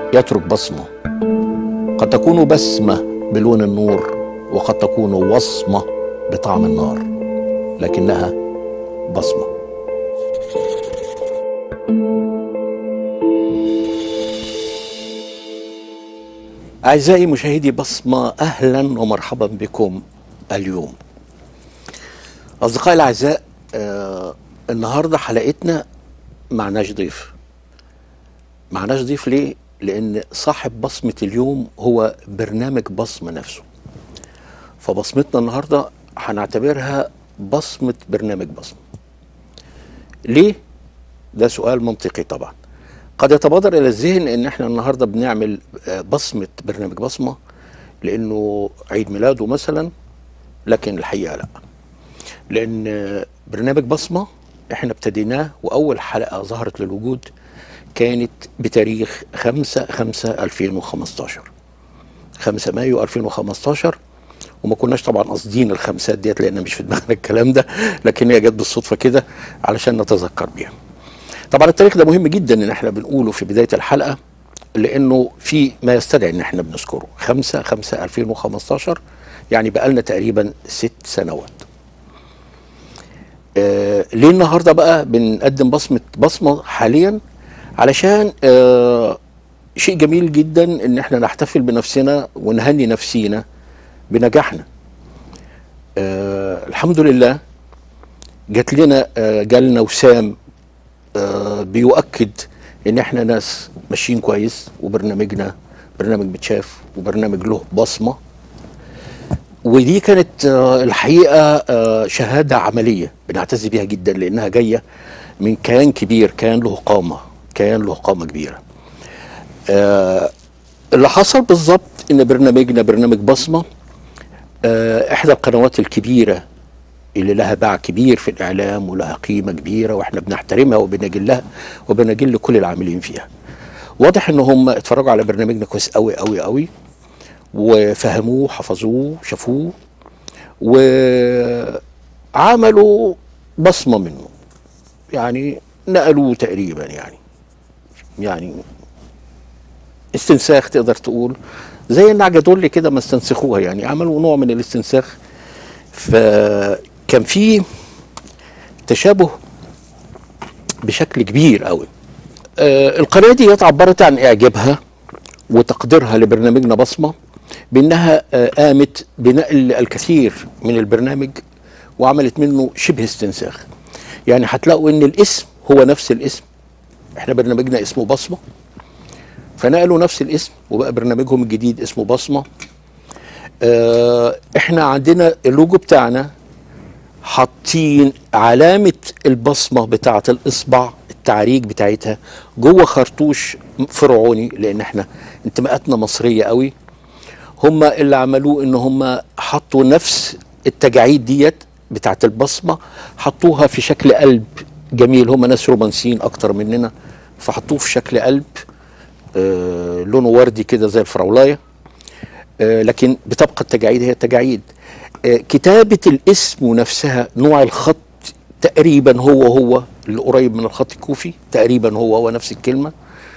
يترك بصمة قد تكون بسمة بلون النور وقد تكون وصمة بطعم النار لكنها بصمة أعزائي مشاهدي بصمة أهلا ومرحبا بكم اليوم أصدقائي الأعزاء آه النهاردة حلقتنا معناش ضيف معناش ضيف ليه؟ لأن صاحب بصمة اليوم هو برنامج بصمة نفسه فبصمتنا النهاردة هنعتبرها بصمة برنامج بصمة ليه؟ ده سؤال منطقي طبعا قد يتبادر الى الذهن ان احنا النهارده بنعمل آه، بصمه برنامج بصمه لانه عيد ميلاده مثلا لكن الحقيقه لا لان آه، برنامج بصمه احنا ابتديناه واول حلقه ظهرت للوجود كانت بتاريخ 5 5 2015 5 مايو 2015 وما كناش طبعا قاصدين الخمسات ديت لان مش في دماغنا الكلام ده لكن هي جت بالصدفه كده علشان نتذكر بيها طبعا التاريخ ده مهم جدا ان احنا بنقوله في بدايه الحلقه لانه في ما يستدعي ان احنا بنذكره 5 5 2015 يعني بقالنا تقريبا ست سنوات. آه ليه النهارده بقى بنقدم بصمه بصمه حاليا علشان آه شيء جميل جدا ان احنا نحتفل بنفسنا ونهني نفسينا بنجاحنا. آه الحمد لله جات لنا آه جالنا وسام آه، بيؤكد ان احنا ناس ماشيين كويس وبرنامجنا برنامج متشاف وبرنامج له بصمه ودي كانت آه، الحقيقه آه، شهاده عمليه بنعتز بيها جدا لانها جايه من كيان كبير كيان له قامه كيان له قامه كبيره آه، اللي حصل بالظبط ان برنامجنا برنامج بصمه آه، احدى القنوات الكبيره اللي لها باع كبير في الاعلام ولها قيمه كبيره واحنا بنحترمها وبنجلها وبنجل كل العاملين فيها. واضح ان هم اتفرجوا على برنامجنا كويس قوي قوي قوي وفهموه حفظوه شافوه وعملوا بصمه منه يعني نقلوه تقريبا يعني يعني استنساخ تقدر تقول زي النعجة دول كده ما استنسخوها يعني عملوا نوع من الاستنساخ فكان في تشابه بشكل كبير قوي آه القناه دي عبرت عن اعجابها وتقديرها لبرنامجنا بصمه بانها آه قامت بنقل الكثير من البرنامج وعملت منه شبه استنساخ يعني هتلاقوا ان الاسم هو نفس الاسم احنا برنامجنا اسمه بصمه فنقلوا نفس الاسم وبقى برنامجهم الجديد اسمه بصمه آه، احنا عندنا اللوجو بتاعنا حاطين علامة البصمة بتاعة الإصبع التعريج بتاعتها جوه خرطوش فرعوني لأن احنا انتماءاتنا مصرية قوي هم اللي عملوه ان هم حطوا نفس التجاعيد ديت بتاعة البصمة حطوها في شكل قلب جميل هم ناس رومانسيين أكتر مننا فحطوه في شكل قلب آه لونه وردي كده زي الفراولايه آه، لكن بتبقى التجاعيد هي التجاعيد آه، كتابة الاسم نفسها نوع الخط تقريبا هو هو اللي قريب من الخط الكوفي تقريبا هو هو نفس الكلمة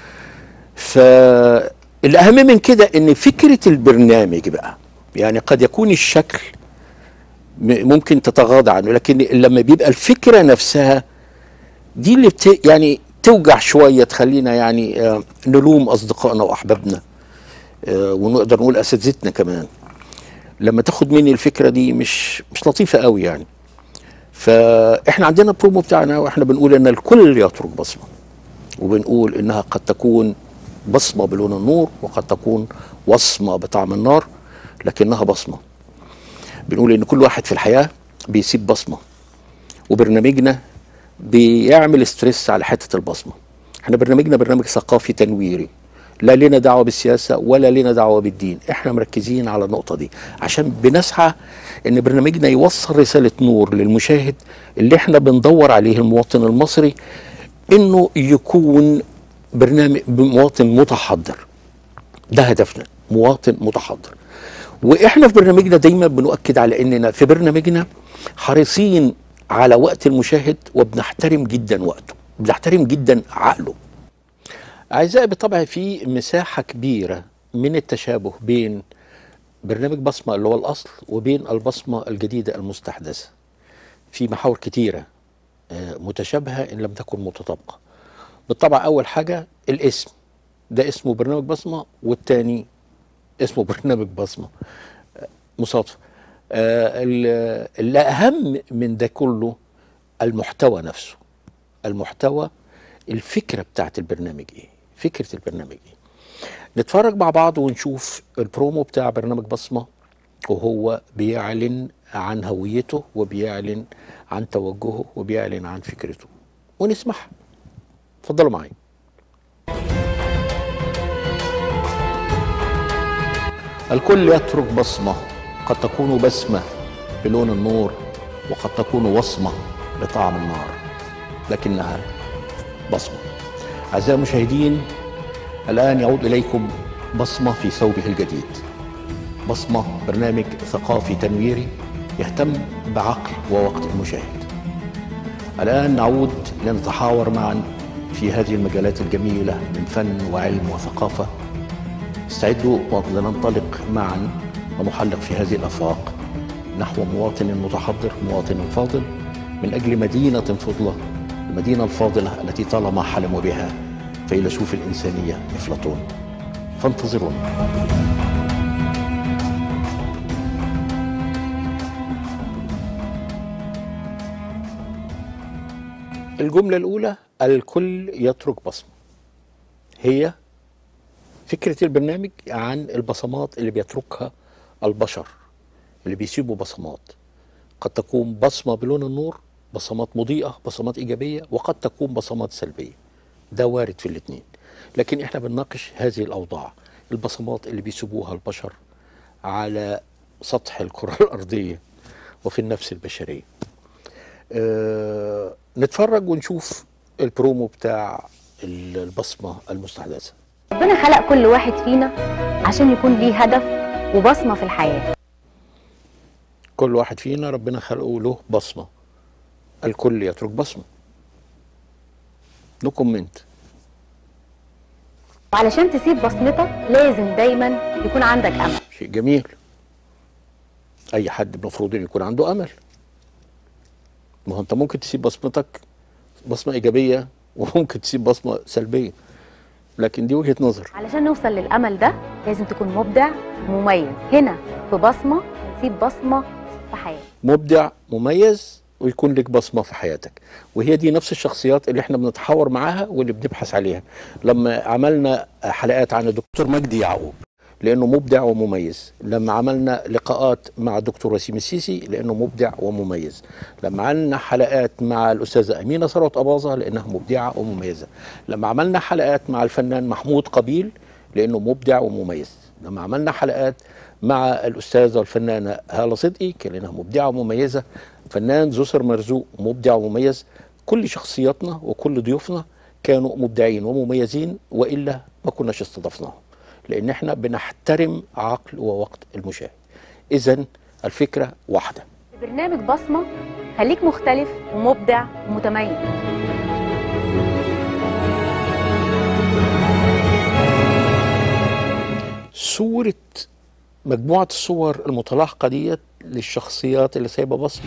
فالأهم من كده ان فكرة البرنامج بقى يعني قد يكون الشكل م- ممكن تتغاضى عنه لكن لما بيبقى الفكرة نفسها دي اللي بت يعني توجع شوية تخلينا يعني آه، نلوم أصدقائنا وأحبابنا آه، ونقدر نقول اساتذتنا كمان لما تاخد مني الفكره دي مش مش لطيفه قوي يعني فاحنا عندنا برومو بتاعنا واحنا بنقول ان الكل يترك بصمه وبنقول انها قد تكون بصمه بلون النور وقد تكون وصمه بطعم النار لكنها بصمه بنقول ان كل واحد في الحياه بيسيب بصمه وبرنامجنا بيعمل ستريس على حته البصمه احنا برنامجنا برنامج ثقافي تنويري لا لنا دعوه بالسياسه ولا لنا دعوه بالدين احنا مركزين على النقطه دي عشان بنسعى ان برنامجنا يوصل رساله نور للمشاهد اللي احنا بندور عليه المواطن المصري انه يكون برنامج مواطن متحضر ده هدفنا مواطن متحضر واحنا في برنامجنا دايما بنؤكد على اننا في برنامجنا حريصين على وقت المشاهد وبنحترم جدا وقته بنحترم جدا عقله أعزائي بالطبع في مساحة كبيرة من التشابه بين برنامج بصمة اللي هو الأصل وبين البصمة الجديدة المستحدثة في محاور كتيرة آه، متشابهة إن لم تكن متطابقة بالطبع أول حاجة الاسم ده اسمه برنامج بصمة والتاني اسمه برنامج بصمة آه، مصادفة آه، ال- الأهم من ده كله المحتوى نفسه المحتوى الفكرة بتاعت البرنامج إيه فكرة البرنامج إيه نتفرج مع بعض ونشوف البرومو بتاع برنامج بصمة وهو بيعلن عن هويته وبيعلن عن توجهه وبيعلن عن فكرته ونسمعها اتفضلوا معايا الكل يترك بصمة قد تكون بسمة بلون النور وقد تكون وصمة بطعم النار لكنها بصمة أعزائي المشاهدين الآن يعود إليكم بصمة في ثوبه الجديد بصمة برنامج ثقافي تنويري يهتم بعقل ووقت المشاهد الآن نعود لنتحاور معا في هذه المجالات الجميلة من فن وعلم وثقافة استعدوا لننطلق معا ونحلق في هذه الآفاق نحو مواطن متحضر مواطن فاضل من أجل مدينة فضلة المدينة الفاضلة التي طالما حلموا بها فيلسوف الإنسانية أفلاطون فانتظرونا الجملة الأولى الكل يترك بصمة هي فكرة البرنامج عن البصمات اللي بيتركها البشر اللي بيسيبوا بصمات قد تكون بصمة بلون النور بصمات مضيئة بصمات إيجابية وقد تكون بصمات سلبية ده وارد في الاتنين لكن احنا بنناقش هذه الأوضاع البصمات اللي بيسيبوها البشر على سطح الكرة الأرضية وفي النفس البشرية آه نتفرج ونشوف البرومو بتاع البصمة المستحدثة ربنا خلق كل واحد فينا عشان يكون ليه هدف وبصمة في الحياة كل واحد فينا ربنا خلقه له بصمة الكل يترك بصمة نو كومنت وعلشان تسيب بصمتك لازم دايما يكون عندك أمل شيء جميل اي حد المفروض ان يكون عنده امل ما هو انت ممكن تسيب بصمتك بصمه ايجابيه وممكن تسيب بصمه سلبيه لكن دي وجهه نظر علشان نوصل للأمل ده لازم تكون مبدع ومميز هنا في بصمة نسيب بصمة في حياتك مبدع مميز ويكون لك بصمه في حياتك وهي دي نفس الشخصيات اللي احنا بنتحاور معاها واللي بنبحث عليها لما عملنا حلقات عن الدكتور مجدي يعقوب لانه مبدع ومميز لما عملنا لقاءات مع الدكتور وسيم السيسي لانه مبدع ومميز لما عملنا حلقات مع الاستاذه امينه ثروت اباظه لانها مبدعه ومميزه لما عملنا حلقات مع الفنان محمود قبيل لانه مبدع ومميز لما عملنا حلقات مع الاستاذه الفنانه هاله صدقي كان لانها مبدعه ومميزه فنان زوسر مرزوق مبدع ومميز كل شخصياتنا وكل ضيوفنا كانوا مبدعين ومميزين والا ما كناش استضفناهم لان احنا بنحترم عقل ووقت المشاهد اذا الفكره واحده في برنامج بصمة خليك مختلف ومبدع ومتميز صوره مجموعه الصور المتلاحقه ديت للشخصيات اللي سايبه بصمه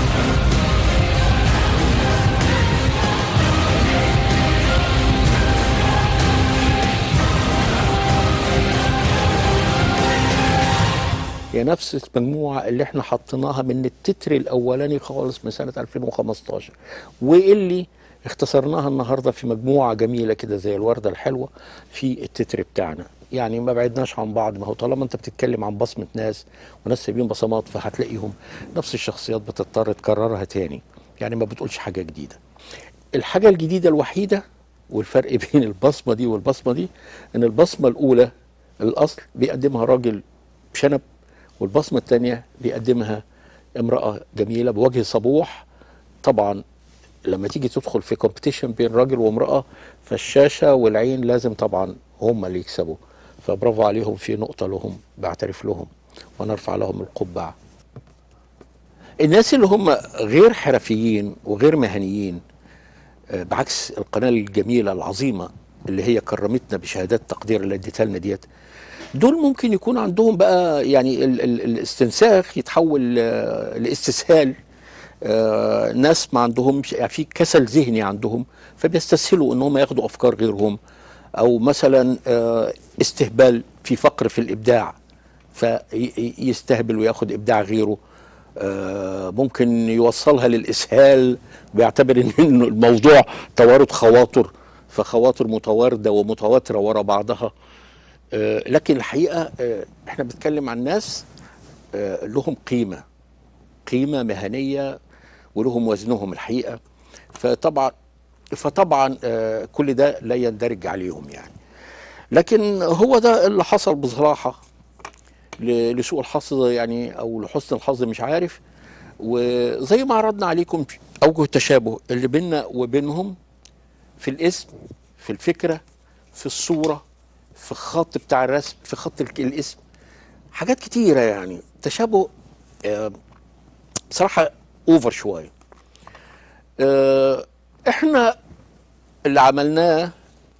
هي نفس المجموعة اللي احنا حطيناها من التتر الأولاني خالص من سنة 2015 واللي اختصرناها النهاردة في مجموعة جميلة كده زي الوردة الحلوة في التتر بتاعنا يعني ما بعدناش عن بعض ما هو طالما انت بتتكلم عن بصمة ناس وناس سايبين بصمات فهتلاقيهم نفس الشخصيات بتضطر تكررها تاني يعني ما بتقولش حاجة جديدة الحاجة الجديدة الوحيدة والفرق بين البصمة دي والبصمة دي ان البصمة الأولى الأصل بيقدمها راجل بشنب والبصمة الثانية بيقدمها امرأة جميلة بوجه صبوح طبعا لما تيجي تدخل في كومبيتيشن بين راجل وامرأة فالشاشة والعين لازم طبعا هم اللي يكسبوا فبرافو عليهم في نقطة لهم بعترف لهم ونرفع لهم القبعة الناس اللي هم غير حرفيين وغير مهنيين آه، بعكس القناة الجميلة العظيمة اللي هي كرمتنا بشهادات تقدير اللي اديتها لنا ديت دول ممكن يكون عندهم بقى يعني ال ال الاستنساخ يتحول آه، لاستسهال آه، ناس ما عندهمش يعني في كسل ذهني عندهم فبيستسهلوا ان هم ياخدوا افكار غيرهم او مثلا آه، استهبال في فقر في الابداع فيستهبل وياخد ابداع غيره آه، ممكن يوصلها للاسهال بيعتبر ان إنه الموضوع توارد خواطر فخواطر متواردة ومتواترة ورا بعضها آه، لكن الحقيقة آه، احنا بنتكلم عن ناس آه، لهم قيمة قيمة مهنية ولهم وزنهم الحقيقة فطبعا فطبعا آه، كل ده لا يندرج عليهم يعني لكن هو ده اللي حصل بصراحة ل- لسوء الحظ يعني او لحسن الحظ مش عارف وزي ما عرضنا عليكم اوجه التشابه اللي بيننا وبينهم في الاسم في الفكره في الصوره في الخط بتاع الرسم في خط الك- الاسم حاجات كتيره يعني تشابه آه، بصراحه اوفر شويه آه، احنا اللي عملناه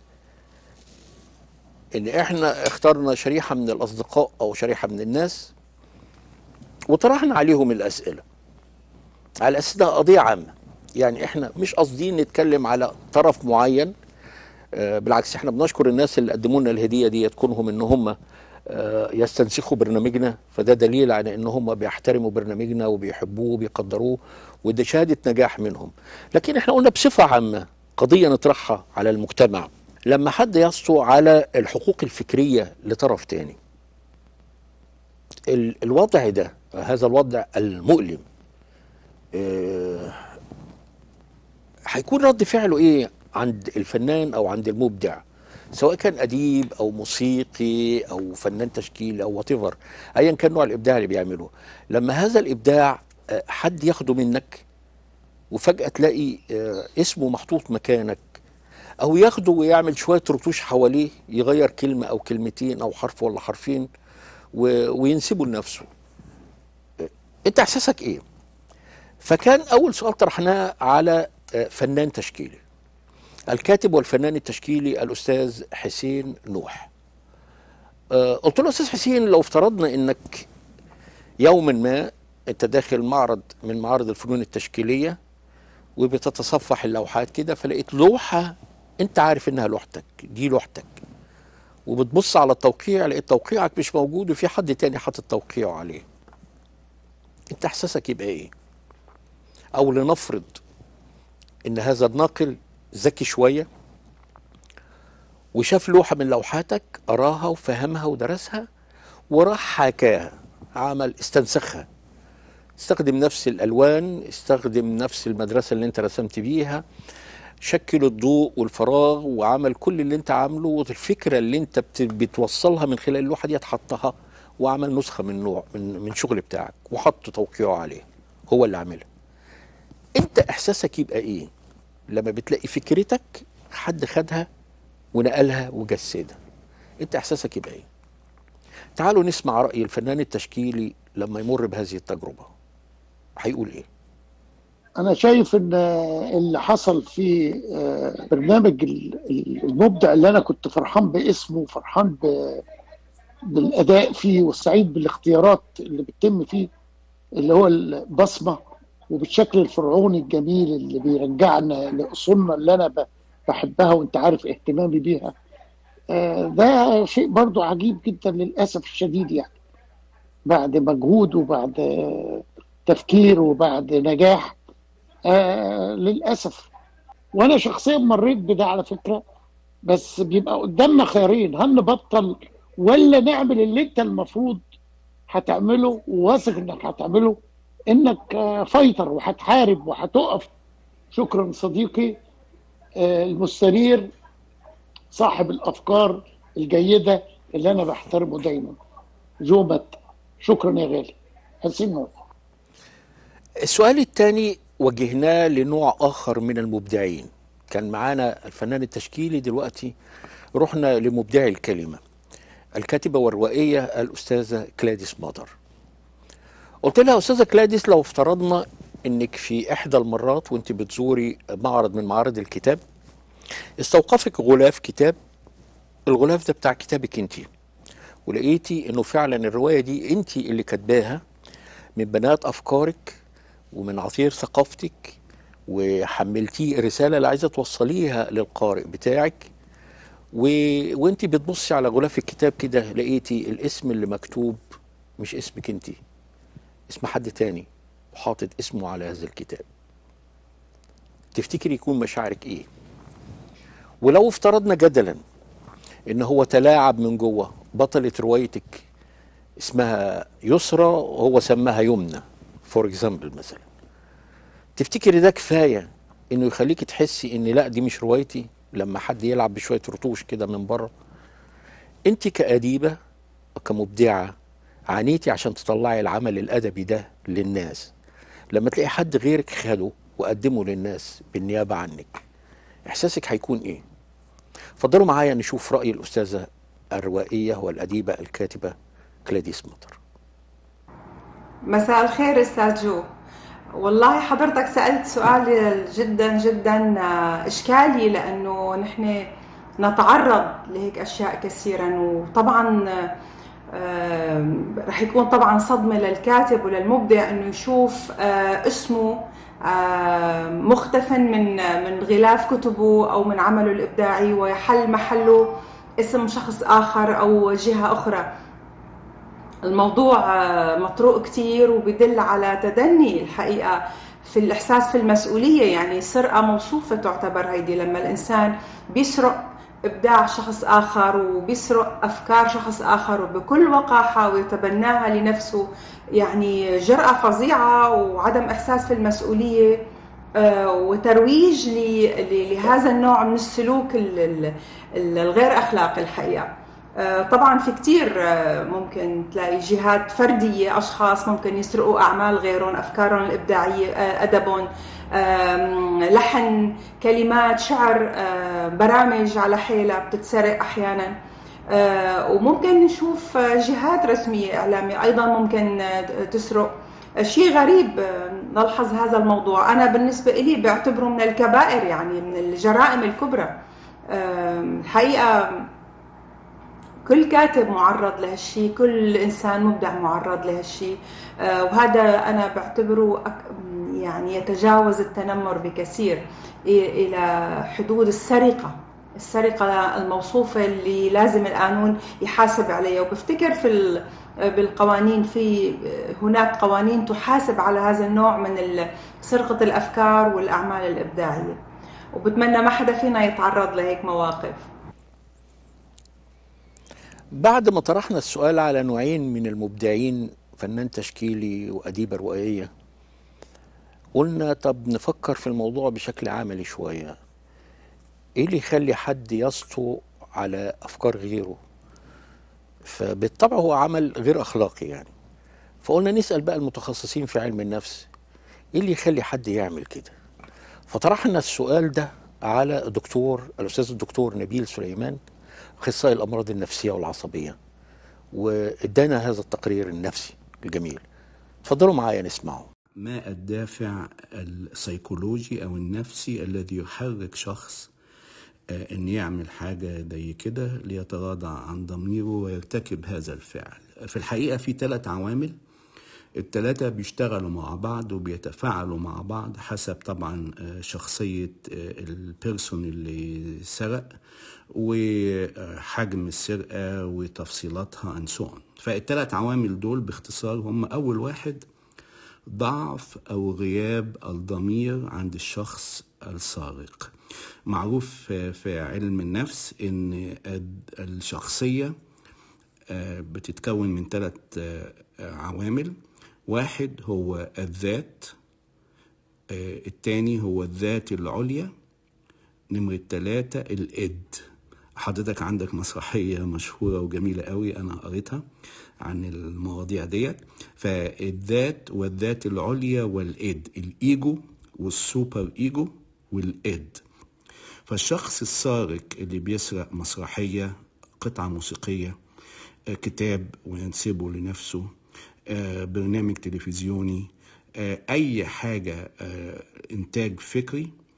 ان احنا اخترنا شريحه من الاصدقاء او شريحه من الناس وطرحنا عليهم الاسئله على اساس ده قضيه عامه يعني احنا مش قاصدين نتكلم على طرف معين آه، بالعكس احنا بنشكر الناس اللي قدموا لنا الهديه دي كونهم ان هم آه، يستنسخوا برنامجنا فده دليل على ان هم بيحترموا برنامجنا وبيحبوه وبيقدروه وده شهاده نجاح منهم لكن احنا قلنا بصفه عامه قضيه نطرحها على المجتمع لما حد يسطو على الحقوق الفكريه لطرف تاني ال- الوضع ده هذا الوضع المؤلم آه، هيكون رد فعله ايه عند الفنان او عند المبدع سواء كان اديب او موسيقي او فنان تشكيلي او وات ايا كان نوع الابداع اللي بيعمله لما هذا الابداع آه، حد ياخده منك وفجاه تلاقي آه، اسمه محطوط مكانك او ياخده ويعمل شويه رتوش حواليه يغير كلمه او كلمتين او حرف ولا حرفين و- وينسبه لنفسه آه، انت احساسك ايه فكان اول سؤال طرحناه على آه، فنان تشكيلي الكاتب والفنان التشكيلي الاستاذ حسين نوح آه، قلت له استاذ حسين لو افترضنا انك يوما ما انت داخل معرض من معارض الفنون التشكيليه وبتتصفح اللوحات كده فلقيت لوحه انت عارف انها لوحتك دي لوحتك وبتبص على التوقيع لقيت توقيعك مش موجود وفي حد تاني حاطط توقيعه عليه انت احساسك يبقى ايه او لنفرض ان هذا الناقل ذكي شويه وشاف لوحه من لوحاتك قراها وفهمها ودرسها وراح حكاها عمل استنسخها استخدم نفس الالوان استخدم نفس المدرسه اللي انت رسمت بيها شكل الضوء والفراغ وعمل كل اللي انت عامله والفكره اللي انت بت- بتوصلها من خلال اللوحه دي حطها وعمل نسخه من نوع من من شغل بتاعك وحط توقيعه عليه هو اللي عاملها انت احساسك يبقى ايه لما بتلاقي فكرتك حد خدها ونقلها وجسدها انت احساسك يبقى ايه تعالوا نسمع راي الفنان التشكيلي لما يمر بهذه التجربه هيقول ايه أنا شايف إن اللي حصل في آه، برنامج ال- المبدع اللي أنا كنت فرحان باسمه وفرحان ب- بالأداء فيه والسعيد بالاختيارات اللي بتتم فيه اللي هو البصمة وبالشكل الفرعوني الجميل اللي بيرجعنا لأصولنا اللي أنا ب- بحبها وأنت عارف اهتمامي بيها آه، ده شيء برضو عجيب جدا للأسف الشديد يعني بعد مجهود وبعد آه، تفكير وبعد نجاح آه للاسف وانا شخصيا مريت بده على فكره بس بيبقى قدامنا خيارين هل نبطل ولا نعمل اللي انت المفروض هتعمله وواثق انك هتعمله انك آه فايتر وهتحارب وهتقف شكرا صديقي آه المستنير صاحب الافكار الجيده اللي انا بحترمه دايما جومت شكرا يا غالي حسين نور السؤال الثاني وجهناه لنوع اخر من المبدعين كان معانا الفنان التشكيلي دلوقتي رحنا لمبدعي الكلمه الكاتبه والروائيه الاستاذه كلاديس مادر قلت لها يا استاذه كلاديس لو افترضنا انك في احدى المرات وانت بتزوري معرض من معارض الكتاب استوقفك غلاف كتاب الغلاف ده بتاع كتابك انت ولقيتي انه فعلا الروايه دي انت اللي كاتباها من بنات افكارك ومن عصير ثقافتك وحملتيه الرساله اللي عايزه توصليها للقارئ بتاعك و... وانت بتبصي على غلاف الكتاب كده لقيتي الاسم اللي مكتوب مش اسمك انت اسم حد تاني وحاطط اسمه على هذا الكتاب تفتكري يكون مشاعرك ايه ولو افترضنا جدلا ان هو تلاعب من جوه بطلة روايتك اسمها يسرى وهو سماها يمنى فور اكزامبل مثلا تفتكري ده كفايه انه يخليكي تحسي ان لا دي مش روايتي لما حد يلعب بشويه رطوش كده من بره انت كأديبة كمبدعة عانيتي عشان تطلعي العمل الأدبي ده للناس لما تلاقي حد غيرك خده وقدمه للناس بالنيابة عنك إحساسك هيكون إيه؟ فضلوا معايا نشوف رأي الأستاذة الروائية والأديبة الكاتبة كلاديس مطر مساء الخير استاذ جو والله حضرتك سألت سؤال جدا جدا إشكالي لأنه نحن نتعرض لهيك أشياء كثيرا وطبعا آه، رح يكون طبعا صدمة للكاتب وللمبدع أنه يشوف آه، اسمه آه، مختفى من من غلاف كتبه أو من عمله الإبداعي ويحل محله اسم شخص آخر أو جهة أخرى الموضوع مطروق كتير وبدل على تدني الحقيقة في الإحساس في المسؤولية يعني سرقة موصوفة تعتبر هيدي لما الإنسان بيسرق إبداع شخص آخر وبيسرق أفكار شخص آخر وبكل وقاحة ويتبناها لنفسه يعني جرأة فظيعة وعدم إحساس في المسؤولية وترويج لهذا النوع من السلوك الغير أخلاقي الحقيقة طبعا في كتير ممكن تلاقي جهات فردية أشخاص ممكن يسرقوا أعمال غيرهم أفكارهم الإبداعية أدبهم لحن كلمات شعر برامج على حيلها بتتسرق أحيانا وممكن نشوف جهات رسمية إعلامية أيضا ممكن تسرق شيء غريب نلحظ هذا الموضوع أنا بالنسبة لي بعتبره من الكبائر يعني من الجرائم الكبرى الحقيقة كل كاتب معرض لهالشيء كل انسان مبدع معرض لهالشيء وهذا انا بعتبره يعني يتجاوز التنمر بكثير الى حدود السرقه السرقه الموصوفه اللي لازم القانون يحاسب عليها وبفتكر في بالقوانين في هناك قوانين تحاسب على هذا النوع من سرقه الافكار والاعمال الابداعيه وبتمنى ما حدا فينا يتعرض لهيك مواقف بعد ما طرحنا السؤال على نوعين من المبدعين فنان تشكيلي وأديبة روائية قلنا طب نفكر في الموضوع بشكل عملي شوية ايه اللي يخلي حد يسطو على أفكار غيره فبالطبع هو عمل غير أخلاقي يعني فقلنا نسأل بقى المتخصصين في علم النفس ايه اللي يخلي حد يعمل كده فطرحنا السؤال ده على الدكتور الأستاذ الدكتور نبيل سليمان اخصائي الامراض النفسيه والعصبيه وادانا هذا التقرير النفسي الجميل اتفضلوا معايا نسمعه ما الدافع السيكولوجي او النفسي الذي يحرك شخص ان يعمل حاجه زي كده ليتغاضى عن ضميره ويرتكب هذا الفعل في الحقيقه في ثلاث عوامل التلاتة بيشتغلوا مع بعض وبيتفاعلوا مع بعض حسب طبعا شخصية البيرسون اللي سرق وحجم السرقة وتفصيلاتها and so on فالتلات عوامل دول باختصار هم أول واحد ضعف أو غياب الضمير عند الشخص السارق معروف في علم النفس إن الشخصية بتتكون من ثلاث عوامل واحد هو الذات التاني هو الذات العليا نمرة ثلاثة الإد حضرتك عندك مسرحية مشهورة وجميلة قوي أنا قريتها عن المواضيع ديت فالذات والذات العليا والإد الإيجو والسوبر إيجو والإد فالشخص السارق اللي بيسرق مسرحية قطعة موسيقية كتاب وينسبه لنفسه برنامج تلفزيوني اي حاجه انتاج فكري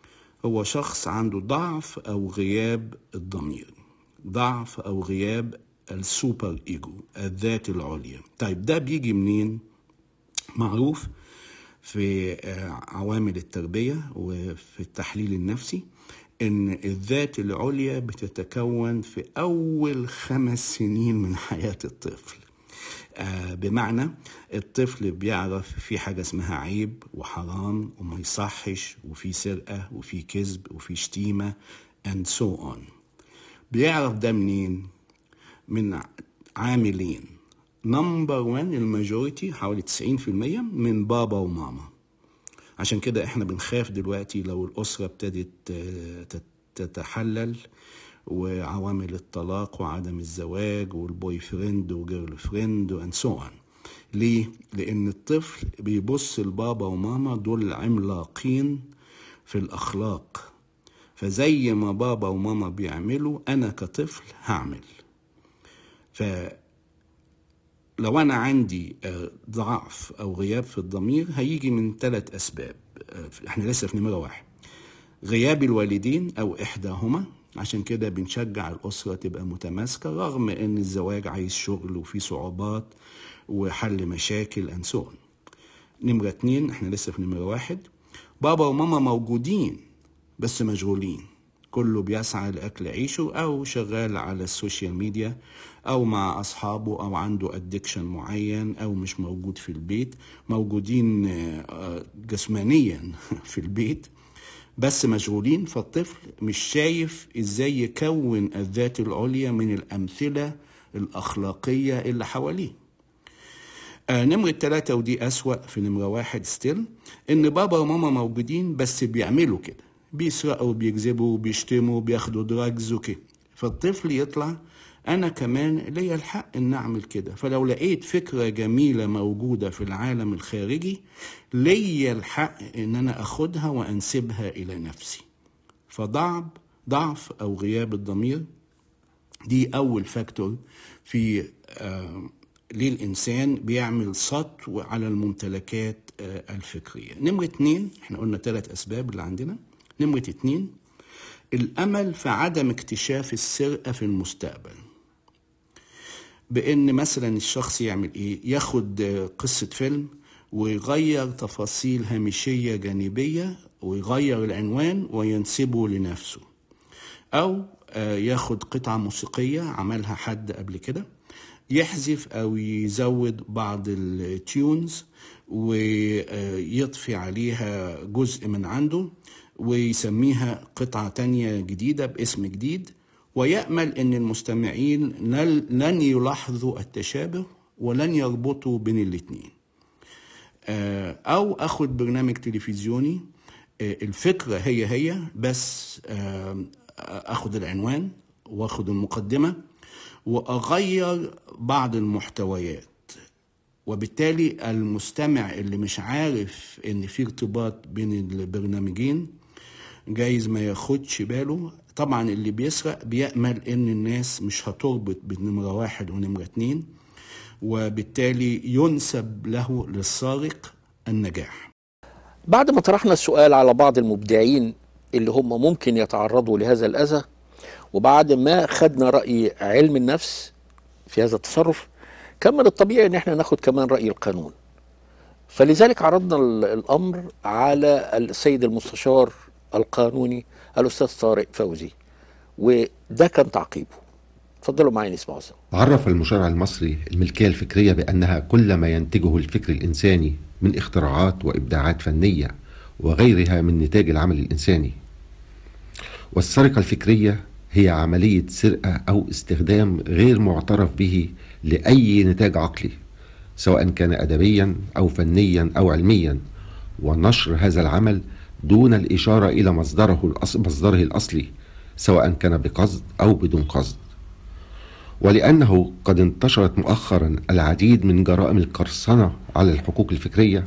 هو شخص عنده ضعف أو غياب الضمير ضعف أو غياب السوبر إيجو الذات العليا طيب ده بيجي منين؟ معروف في آه، عوامل التربية وفي التحليل النفسي إن الذات العليا بتتكون في أول خمس سنين من حياة الطفل آه، بمعنى الطفل بيعرف في حاجة اسمها عيب وحرام وما يصحش وفي سرقة وفي كذب وفي شتيمة and so on بيعرف ده منين؟ من عاملين نمبر 1 الماجوريتي حوالي 90% من بابا وماما عشان كده احنا بنخاف دلوقتي لو الأسرة ابتدت آه، تت- تتحلل وعوامل الطلاق وعدم الزواج والبوي فريند وجيرل فريند وان سو اون ليه؟ لأن الطفل بيبص لبابا وماما دول عملاقين في الأخلاق فزي ما بابا وماما بيعملوا أنا كطفل هعمل فلو أنا عندي آه، ضعف أو غياب في الضمير هيجي من ثلاث أسباب آه، احنا لسه في نمرة واحد غياب الوالدين أو إحداهما عشان كده بنشجع الأسرة تبقى متماسكة رغم إن الزواج عايز شغل وفيه صعوبات وحل مشاكل أنسون نمرة اتنين احنا لسه في نمرة واحد بابا وماما موجودين بس مشغولين كله بيسعى لأكل عيشه أو شغال على السوشيال ميديا أو مع أصحابه أو عنده أدكشن معين أو مش موجود في البيت موجودين آه، آه، جسمانيا في البيت بس مشغولين فالطفل مش شايف ازاي يكون الذات العليا من الأمثلة الأخلاقية اللي حواليه آه نمرة ثلاثة ودي أسوأ في نمرة واحد ستيل إن بابا وماما موجودين بس بيعملوا كده بيسرقوا بيكذبوا بيشتموا بياخدوا دراجز وكده فالطفل يطلع أنا كمان ليا الحق إن أعمل كده فلو لقيت فكرة جميلة موجودة في العالم الخارجي ليا الحق إن أنا أخدها وأنسبها إلى نفسي فضعف ضعف أو غياب الضمير دي أول فاكتور في آه ليه الإنسان بيعمل سطو على الممتلكات آه الفكرية نمرة اتنين احنا قلنا ثلاث أسباب اللي عندنا نمرة اتنين الأمل في عدم اكتشاف السرقة في المستقبل بان مثلا الشخص يعمل ايه ياخد آه، قصة فيلم ويغير تفاصيل هامشية جانبية ويغير العنوان وينسبه لنفسه او آه، ياخد قطعة موسيقية عملها حد قبل كده يحذف او يزود بعض التيونز ويضفي عليها جزء من عنده ويسميها قطعة تانية جديدة باسم جديد ويأمل أن المستمعين نل- لن يلاحظوا التشابه ولن يربطوا بين الاتنين آه، أو أخد برنامج تلفزيوني آه، الفكرة هي هي بس آه، أخد العنوان وأخد المقدمة وأغير بعض المحتويات وبالتالي المستمع اللي مش عارف ان في ارتباط بين البرنامجين جايز ما ياخدش باله طبعا اللي بيسرق بيأمل ان الناس مش هتربط بين نمرة واحد ونمرة اتنين وبالتالي ينسب له للسارق النجاح بعد ما طرحنا السؤال على بعض المبدعين اللي هم ممكن يتعرضوا لهذا الأذى وبعد ما خدنا رأي علم النفس في هذا التصرف كان من الطبيعي ان احنا ناخد كمان رأي القانون فلذلك عرضنا ال- الأمر على السيد المستشار القانوني الأستاذ طارق فوزي وده كان تعقيبه اتفضلوا معايا نسمعه سوا عرف المشرع المصري الملكية الفكرية بأنها كل ما ينتجه الفكر الإنساني من اختراعات وإبداعات فنية وغيرها من نتاج العمل الإنساني والسرقة الفكرية هي عملية سرقة أو استخدام غير معترف به لأي نتاج عقلي سواء كان أدبيا أو فنيا أو علميا ونشر هذا العمل دون الإشارة إلى مصدره الأص... مصدره الأصلي سواء كان بقصد أو بدون قصد ولأنه قد انتشرت مؤخرا العديد من جرائم القرصنة على الحقوق الفكرية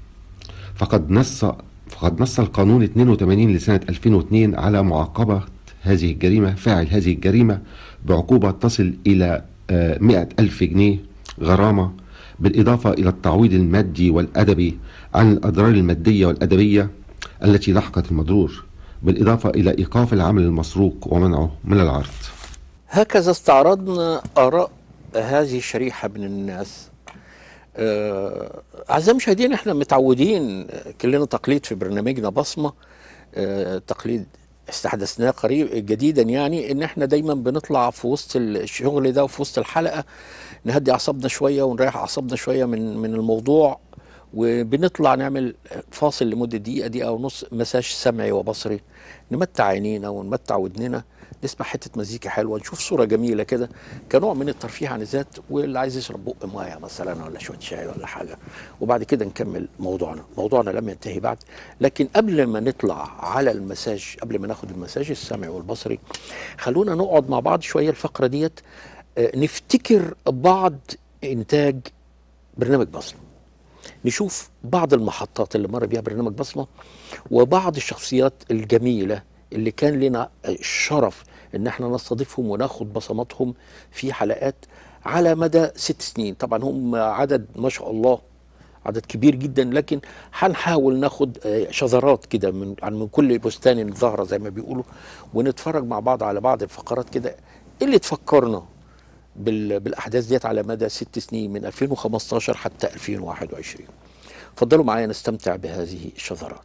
فقد نص فقد نص القانون 82 لسنة 2002 على معاقبة هذه الجريمة فاعل هذه الجريمة بعقوبة تصل إلى آه، 100 ألف جنيه غرامة بالإضافة إلى التعويض المادي والأدبي عن الأضرار المادية والأدبية التي لحقت المضرور بالإضافة إلى إيقاف العمل المسروق ومنعه من العرض هكذا استعرضنا آراء هذه الشريحة من الناس آه، أعزائي المشاهدين احنا متعودين آه، كلنا تقليد في برنامجنا بصمة آه، تقليد استحدثناه قريب جديدا يعني ان احنا دايما بنطلع في وسط الشغل ده وفي وسط الحلقة نهدي اعصابنا شوية ونريح اعصابنا شوية من من الموضوع وبنطلع نعمل فاصل لمدة دقيقة دقيقة ونص مساج سمعي وبصري نمتع عينينا ونمتع ودننا نسمع حتة مزيكا حلوة نشوف صورة جميلة كده كنوع من الترفيه عن الذات واللي عايز يشرب بق مية مثلا ولا شوية شاي ولا حاجة وبعد كده نكمل موضوعنا موضوعنا لم ينتهي بعد لكن قبل ما نطلع على المساج قبل ما ناخد المساج السمعي والبصري خلونا نقعد مع بعض شوية الفقرة ديت آه، نفتكر بعض إنتاج برنامج بصمة نشوف بعض المحطات اللي مر بيها برنامج بصمة وبعض الشخصيات الجميلة اللي كان لنا الشرف ان احنا نستضيفهم وناخد بصماتهم في حلقات على مدى ست سنين طبعا هم عدد ما شاء الله عدد كبير جدا لكن هنحاول ناخد آه، شذرات كده من عن من كل بستان ظهر زي ما بيقولوا ونتفرج مع بعض على بعض الفقرات كده اللي تفكرنا بال- بالاحداث ديت على مدى ست سنين من 2015 حتى 2021 اتفضلوا معايا نستمتع بهذه الشذرات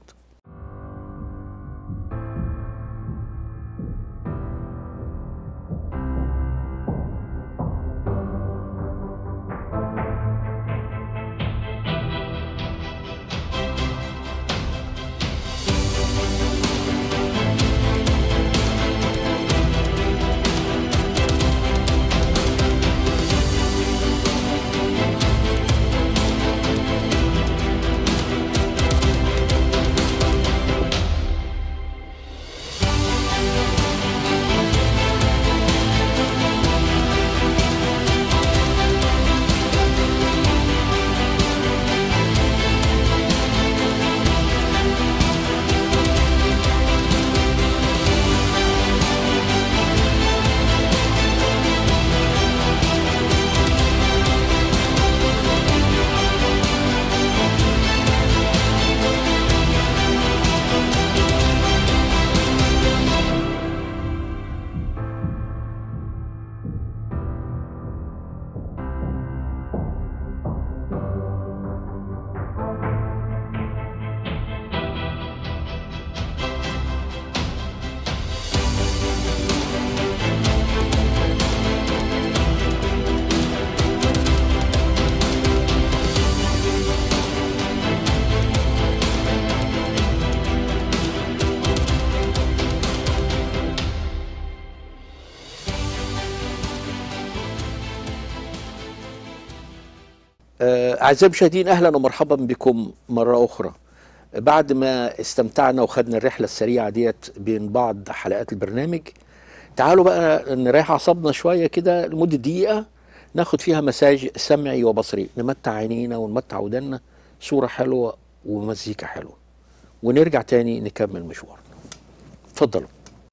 آه، أعزائي المشاهدين أهلا ومرحبا بكم مرة أخرى بعد ما استمتعنا وخدنا الرحلة السريعة ديت بين بعض حلقات البرنامج تعالوا بقى نريح أعصابنا شوية كده لمدة دقيقة ناخد فيها مساج سمعي وبصري نمتع عينينا ونمتع ودنا صورة حلوة ومزيكا حلوة ونرجع تاني نكمل مشوارنا اتفضلوا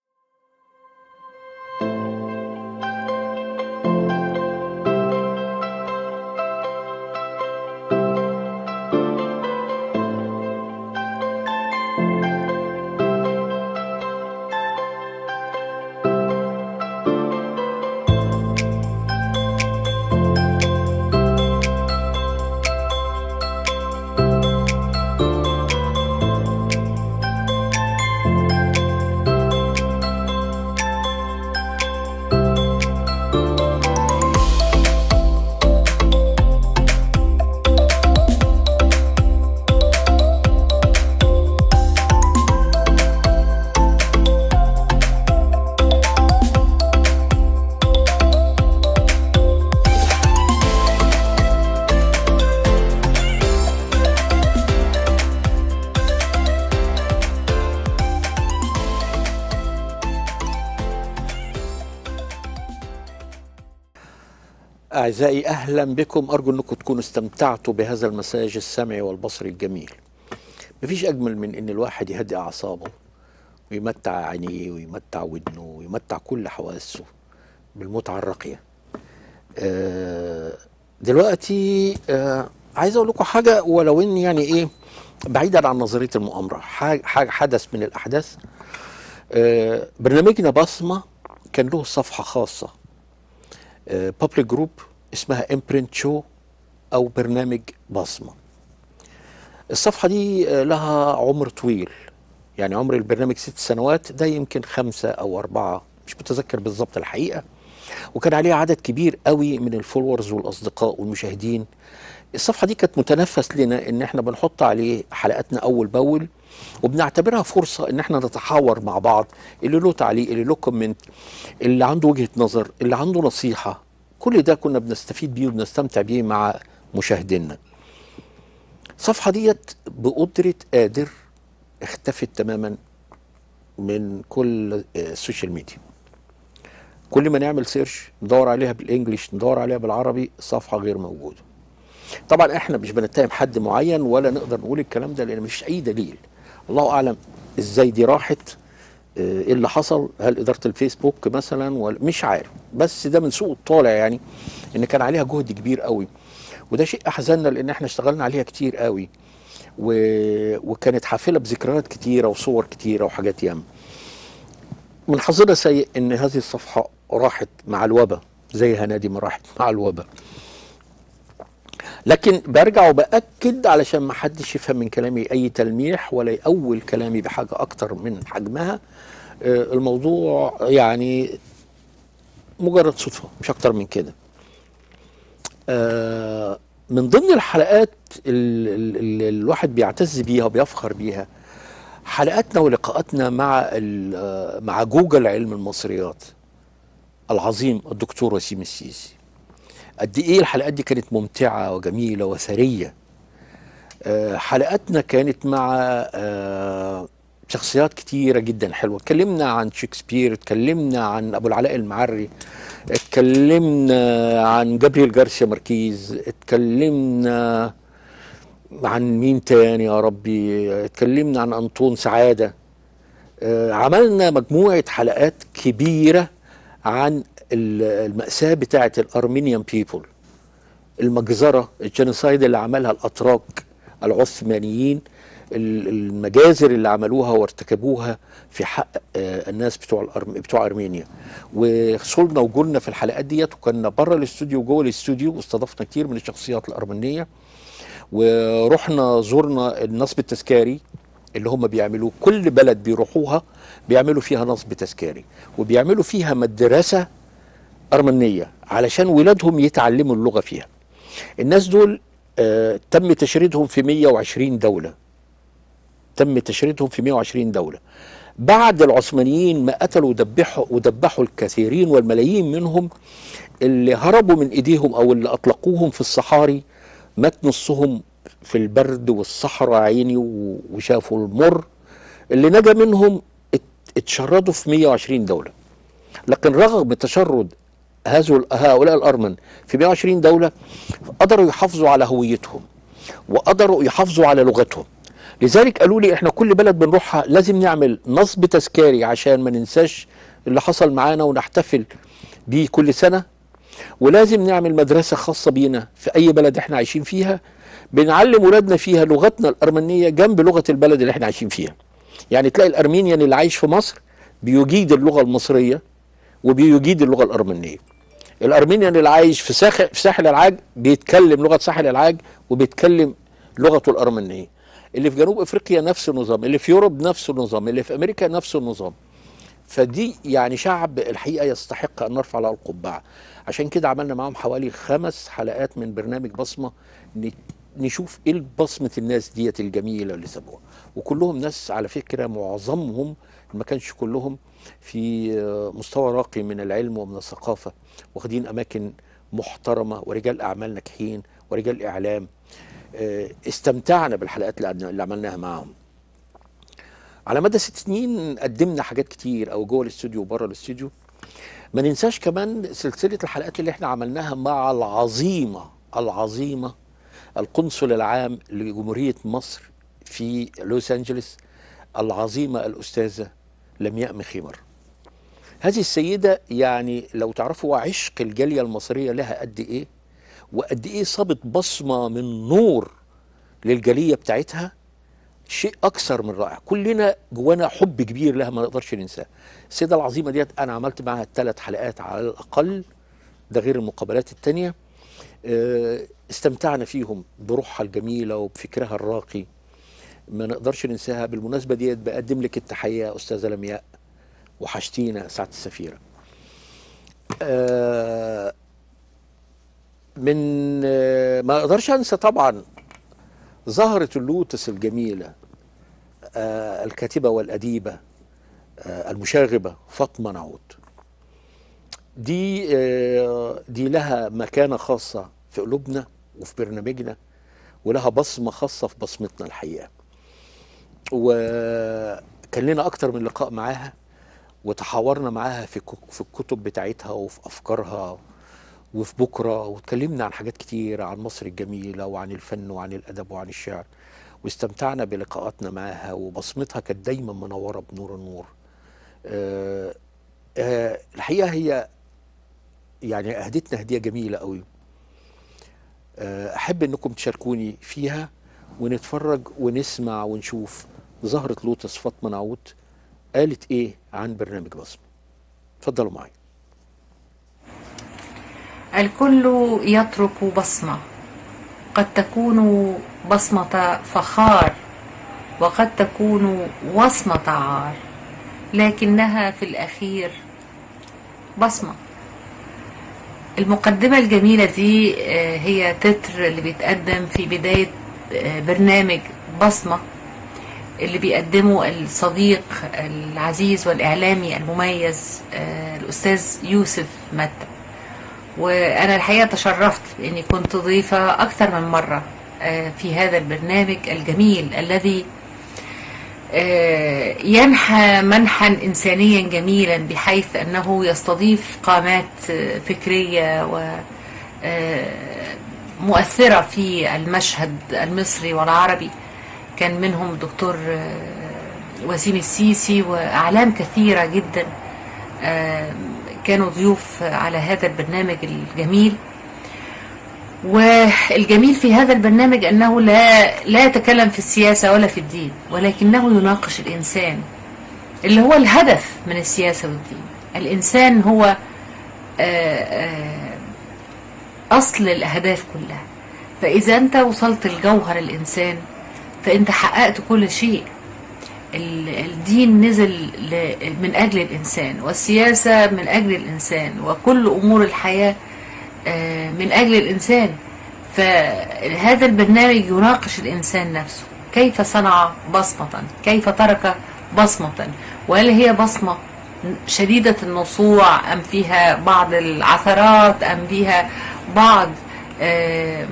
أعزائي أهلا بكم أرجو أنكم تكونوا استمتعتوا بهذا المساج السمعي والبصري الجميل مفيش أجمل من أن الواحد يهدي أعصابه ويمتع عينيه ويمتع ودنه ويمتع كل حواسه بالمتعة الراقية آه، دلوقتي آه، عايز أقول لكم حاجة ولو إن يعني إيه بعيدا عن نظرية المؤامرة حاجة حدث من الأحداث آه، برنامجنا بصمه كان له صفحه خاصه بابليك جروب اسمها امبرنت شو او برنامج بصمه الصفحه دي آه، لها عمر طويل يعني عمر البرنامج ست سنوات ده يمكن خمسة او اربعة مش متذكر بالظبط الحقيقة وكان عليها عدد كبير قوي من الفولورز والاصدقاء والمشاهدين الصفحة دي كانت متنفس لنا ان احنا بنحط عليه حلقاتنا اول باول وبنعتبرها فرصة ان احنا نتحاور مع بعض اللي له تعليق اللي له كومنت اللي عنده وجهة نظر اللي عنده نصيحة كل ده كنا بنستفيد بيه وبنستمتع بيه مع مشاهدينا الصفحة ديت بقدرة قادر اختفت تماما من كل آه، السوشيال ميديا كل ما نعمل سيرش ندور عليها بالانجلش ندور عليها بالعربي صفحة غير موجودة طبعا احنا مش بنتهم حد معين ولا نقدر نقول الكلام ده لان مفيش اي دليل الله اعلم ازاي دي راحت آه، ايه اللي حصل هل اداره الفيسبوك مثلا ولا مش عارف بس ده من سوء الطالع يعني ان كان عليها جهد كبير قوي وده شيء احزننا لان احنا اشتغلنا عليها كتير قوي و... وكانت حافله بذكريات كتيره وصور كتيره وحاجات ياما من حظنا سيء ان هذه الصفحه راحت مع الوباء زي هنادي ما راحت مع الوباء لكن برجع وباكد علشان ما حدش يفهم من كلامي اي تلميح ولا يأول كلامي بحاجه اكتر من حجمها آه، الموضوع يعني مجرد صدفه مش اكتر من كده آه، من ضمن الحلقات اللي الواحد بيعتز بيها وبيفخر بيها حلقاتنا ولقاءاتنا مع ال- آه، مع جوجل علم المصريات العظيم الدكتور وسيم السيسي قد ايه الحلقات دي كانت ممتعه وجميله وثريه آه، حلقاتنا كانت مع آه، شخصيات كتيرة جدا حلوة اتكلمنا عن شكسبير اتكلمنا عن أبو العلاء المعري اتكلمنا عن جابرييل جارسيا ماركيز اتكلمنا عن مين تاني يا ربي اتكلمنا عن أنطون سعادة آه، عملنا مجموعة حلقات كبيرة عن ال- المأساة بتاعة الأرمينيان بيبول المجزرة الجينوسايد اللي عملها الأتراك العثمانيين ال- المجازر اللي عملوها وارتكبوها في حق آه، الناس بتوع الأرم... بتوع ارمينيا وصلنا وجولنا في الحلقات ديت وكنا بره الاستوديو وجوه الاستوديو واستضفنا كتير من الشخصيات الارمنيه ورحنا زرنا النصب التذكاري اللي هم بيعملوه كل بلد بيروحوها بيعملوا فيها نصب تذكاري وبيعملوا فيها مدرسه ارمنيه علشان ولادهم يتعلموا اللغه فيها الناس دول آه تم تشريدهم في 120 دوله تم تشريدهم في 120 دوله بعد العثمانيين ما قتلوا ودبحوا ودبحوا الكثيرين والملايين منهم اللي هربوا من ايديهم او اللي اطلقوهم في الصحاري مات نصهم في البرد والصحراء عيني و- وشافوا المر اللي نجا منهم ات- اتشردوا في 120 دولة لكن رغم تشرد هذو- هؤلاء الأرمن في 120 دولة قدروا يحافظوا على هويتهم وقدروا يحافظوا على لغتهم لذلك قالوا لي احنا كل بلد بنروحها لازم نعمل نصب تذكاري عشان ما ننساش اللي حصل معانا ونحتفل بيه كل سنة ولازم نعمل مدرسة خاصة بينا في أي بلد احنا عايشين فيها بنعلم ولادنا فيها لغتنا الأرمنية جنب لغة البلد اللي احنا عايشين فيها يعني تلاقي الأرمينيان اللي عايش في مصر بيجيد اللغة المصرية وبيجيد اللغة الأرمنية الأرمينيان اللي عايش في ساحل في ساحل العاج بيتكلم لغة ساحل العاج وبيتكلم لغته الأرمنية اللي في جنوب أفريقيا نفس النظام اللي في يوروب نفس النظام اللي في أمريكا نفس النظام فدي يعني شعب الحقيقه يستحق ان نرفع له القبعه عشان كده عملنا معاهم حوالي خمس حلقات من برنامج بصمه ن- نشوف ايه بصمه الناس ديت الجميله اللي سابوها وكلهم ناس على فكره معظمهم ما كانش كلهم في آه، مستوى راقي من العلم ومن الثقافه واخدين اماكن محترمه ورجال اعمال ناجحين ورجال اعلام آه، استمتعنا بالحلقات اللي عدنا- اللي عملناها معاهم على مدى ست سنين قدمنا حاجات كتير او جوه الاستوديو وبره الاستوديو ما ننساش كمان سلسله الحلقات اللي احنا عملناها مع العظيمه العظيمه القنصل العام لجمهوريه مصر في لوس انجلوس العظيمه الاستاذه لمياء مخيمر هذه السيده يعني لو تعرفوا عشق الجاليه المصريه لها قد ايه وقد ايه صابت بصمه من نور للجاليه بتاعتها شيء اكثر من رائع كلنا جوانا حب كبير لها ما نقدرش ننساه السيده العظيمه ديت انا عملت معاها ثلاث حلقات على الاقل ده غير المقابلات التانية آه، استمتعنا فيهم بروحها الجميله وبفكرها الراقي ما نقدرش ننساها بالمناسبه ديت بقدم لك التحيه يا استاذه لمياء وحشتينا سعاده السفيره آه، من آه، ما اقدرش انسى طبعا زهرة اللوتس الجميلة آه، الكاتبة والأديبة آه، المشاغبة فاطمة نعود دي آه، دي لها مكانة خاصة في قلوبنا وفي برنامجنا ولها بصمة خاصة في بصمتنا الحقيقة وكان لنا أكتر من لقاء معاها وتحاورنا معاها في كو- في الكتب بتاعتها وفي أفكارها وفي بكرة واتكلمنا عن حاجات كتير عن مصر الجميلة وعن الفن وعن الأدب وعن الشعر واستمتعنا بلقاءاتنا معاها وبصمتها كانت دايما منورة بنور النور آه، آه، الحقيقة هي يعني أهدتنا هدية جميلة قوي آه، أحب أنكم تشاركوني فيها ونتفرج ونسمع ونشوف زهرة لوتس فاطمة نعود قالت إيه عن برنامج بصمة اتفضلوا معايا الكل يترك بصمة قد تكون بصمة فخار وقد تكون وصمة عار لكنها في الأخير بصمة المقدمة الجميلة دي آه، هي تتر اللي بيتقدم في بداية آه، برنامج بصمة اللي بيقدمه الصديق العزيز والإعلامي المميز آه، الأستاذ يوسف متى وانا الحقيقه تشرفت باني كنت ضيفه اكثر من مره آه، في هذا البرنامج الجميل الذي آه، ينحى منحا انسانيا جميلا بحيث انه يستضيف قامات آه، فكريه و آه، مؤثره في المشهد المصري والعربي كان منهم الدكتور آه، وسيم السيسي واعلام كثيره جدا آه، كانوا ضيوف على هذا البرنامج الجميل والجميل في هذا البرنامج انه لا لا يتكلم في السياسه ولا في الدين ولكنه يناقش الانسان اللي هو الهدف من السياسه والدين الانسان هو آه، آه، اصل الاهداف كلها فاذا انت وصلت لجوهر الانسان فانت حققت كل شيء ال- الدين نزل ل- من أجل الإنسان والسياسة من أجل الإنسان وكل أمور الحياة آه، من أجل الإنسان فهذا البرنامج يناقش الإنسان نفسه كيف صنع بصمة كيف ترك بصمة وهل هي بصمة شديدة النصوع أم فيها بعض العثرات أم فيها بعض آه،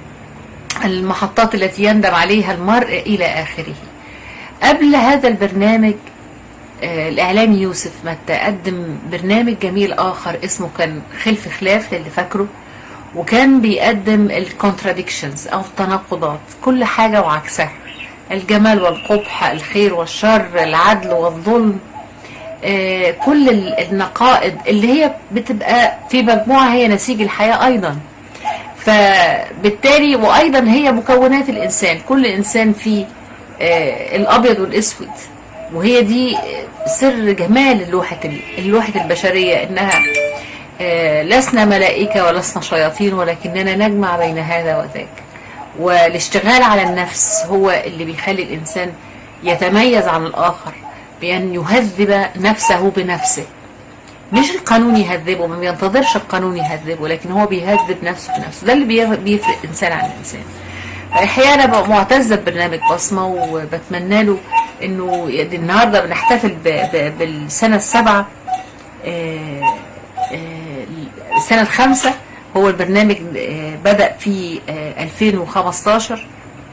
المحطات التي يندم عليها المرء إلى آخره قبل هذا البرنامج آه، الإعلامي يوسف متى قدم برنامج جميل آخر اسمه كان خلف خلاف للي فاكره وكان بيقدم الكونتراديكشنز أو التناقضات كل حاجة وعكسها الجمال والقبح الخير والشر العدل والظلم آه، كل ال- النقائض اللي هي بتبقى في مجموعة هي نسيج الحياة أيضا فبالتالي وأيضا هي مكونات الإنسان كل إنسان فيه آه، الابيض والاسود وهي دي آه، سر جمال اللوحه اللوحه البشريه انها آه، لسنا ملائكه ولسنا شياطين ولكننا نجمع بين هذا وذاك والاشتغال على النفس هو اللي بيخلي الانسان يتميز عن الاخر بان يهذب نفسه بنفسه مش القانون يهذبه ما بينتظرش القانون يهذبه لكن هو بيهذب نفسه بنفسه ده اللي بيف- بيفرق انسان عن انسان الحقيقه انا ببقى معتزه ببرنامج بصمه وبتمنى له انه يعني النهارده بنحتفل ب- ب- بالسنه السابعه آه، آه، السنه الخامسه هو البرنامج آه، بدا في آه، 2015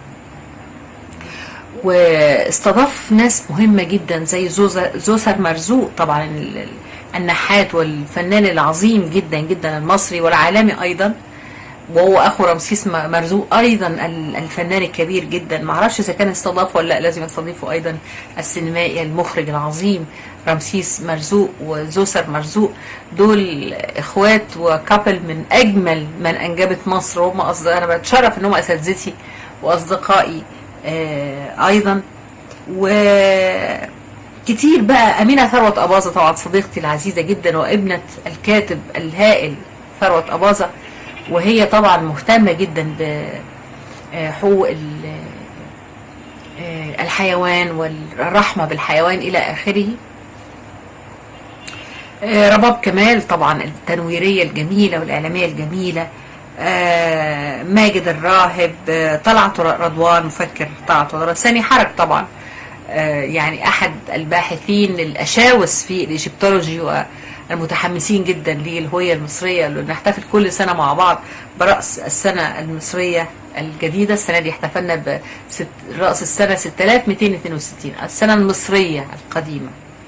واستضاف ناس مهمة جدا زي زوزر, زوسر مرزوق طبعا ال- ال- النحات والفنان العظيم جدا جدا المصري والعالمي أيضا وهو أخو رمسيس م- مرزوق أيضا ال- الفنان الكبير جدا معرفش إذا كان استضافه ولا لا لازم يستضيفه أيضا السينمائي المخرج العظيم رمسيس مرزوق وزوسر مرزوق دول إخوات وكابل من أجمل من أنجبت مصر وهم أصدقاء أنا بتشرف إن هم أساتذتي وأصدقائي آه، أيضا وكتير بقى أمينة ثروت أباظة طبعا صديقتي العزيزة جدا وابنة الكاتب الهائل ثروت أباظة وهي طبعا مهتمة جدا بحقوق ال- آه، الحيوان والرحمة بالحيوان إلى آخره آه، رباب كمال طبعا التنويرية الجميلة والإعلامية الجميلة آه، ماجد الراهب آه، طلعت رضوان مفكر طلعت رضوان سامي حرج طبعا آه، يعني أحد الباحثين الأشاوس في الإيجيبتولوجي والمتحمسين جدا للهوية المصرية اللي نحتفل كل سنة مع بعض برأس السنة المصرية الجديدة السنة دي احتفلنا برأس السنة 6262 السنة المصرية القديمة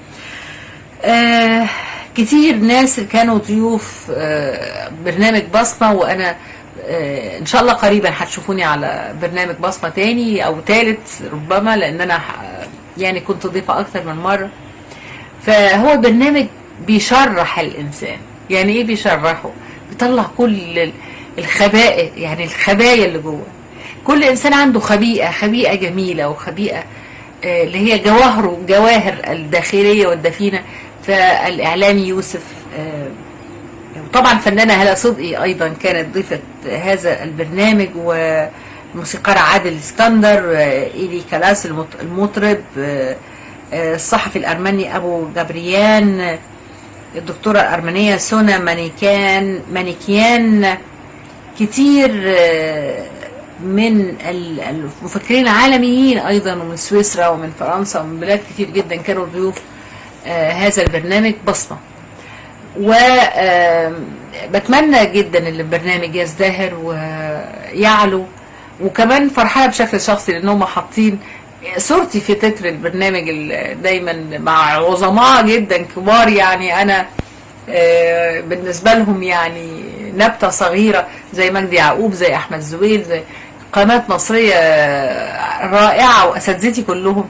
آه كتير ناس كانوا ضيوف آه برنامج بصمة وأنا آه إن شاء الله قريبا هتشوفوني على برنامج بصمة تاني أو تالت ربما لأن أنا ح- يعني كنت ضيفة أكثر من مرة فهو البرنامج بيشرح الإنسان يعني إيه بيشرحه بيطلع كل ال- الخبائق يعني الخبايا اللي جوه كل إنسان عنده خبيئة خبيئة جميلة وخبيئة آه، اللي هي جواهره جواهر الداخلية والدفينة فالإعلامي يوسف آه، وطبعا فنانة هلا صدقي أيضا كانت ضيفة هذا البرنامج وموسيقار عادل اسكندر آه، إيلي كلاس المط- المطرب آه، آه، الصحفي الأرمني أبو جبريان آه، الدكتورة الأرمنية سونا مانيكان مانيكيان كتير آه، من ال- المفكرين العالميين ايضا ومن سويسرا ومن فرنسا ومن بلاد كتير جدا كانوا ضيوف آه، هذا البرنامج بصمه وبتمنى جدا ان البرنامج يزدهر ويعلو وكمان فرحانه بشكل شخصي لانهم حاطين صورتي في تتر البرنامج ال- دايما مع عظماء جدا كبار يعني انا آه، بالنسبه لهم يعني نبته صغيره زي مجدي يعقوب زي احمد زويل زي قناه مصريه آه، رائعه واساتذتي كلهم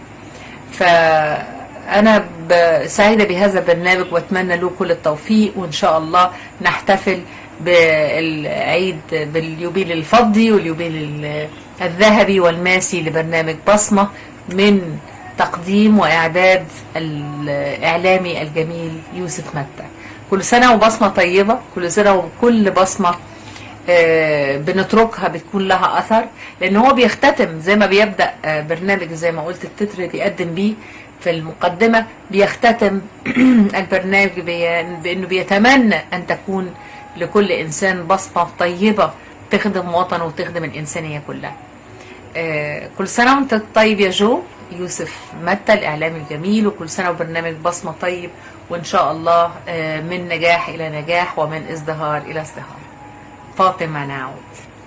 فأنا ب- سعيدة بهذا البرنامج وأتمنى له كل التوفيق وإن شاء الله نحتفل بالعيد باليوبيل الفضي واليوبيل ال- الذهبي والماسي لبرنامج بصمة من تقديم وإعداد الإعلامي الجميل يوسف متى كل سنة وبصمة طيبة كل سنة وكل بصمة آه، بنتركها بتكون لها اثر لان هو بيختتم زي ما بيبدا آه، برنامج زي ما قلت التتر بيقدم بيه في المقدمه بيختتم البرنامج بي- بانه بيتمنى ان تكون لكل انسان بصمه طيبه تخدم وطنه وتخدم الانسانيه كلها. آه، كل سنه وانت طيب يا جو يوسف متى الاعلامي الجميل وكل سنه وبرنامج بصمه طيب وان شاء الله آه، من نجاح الى نجاح ومن ازدهار الى ازدهار. فاطمة نعود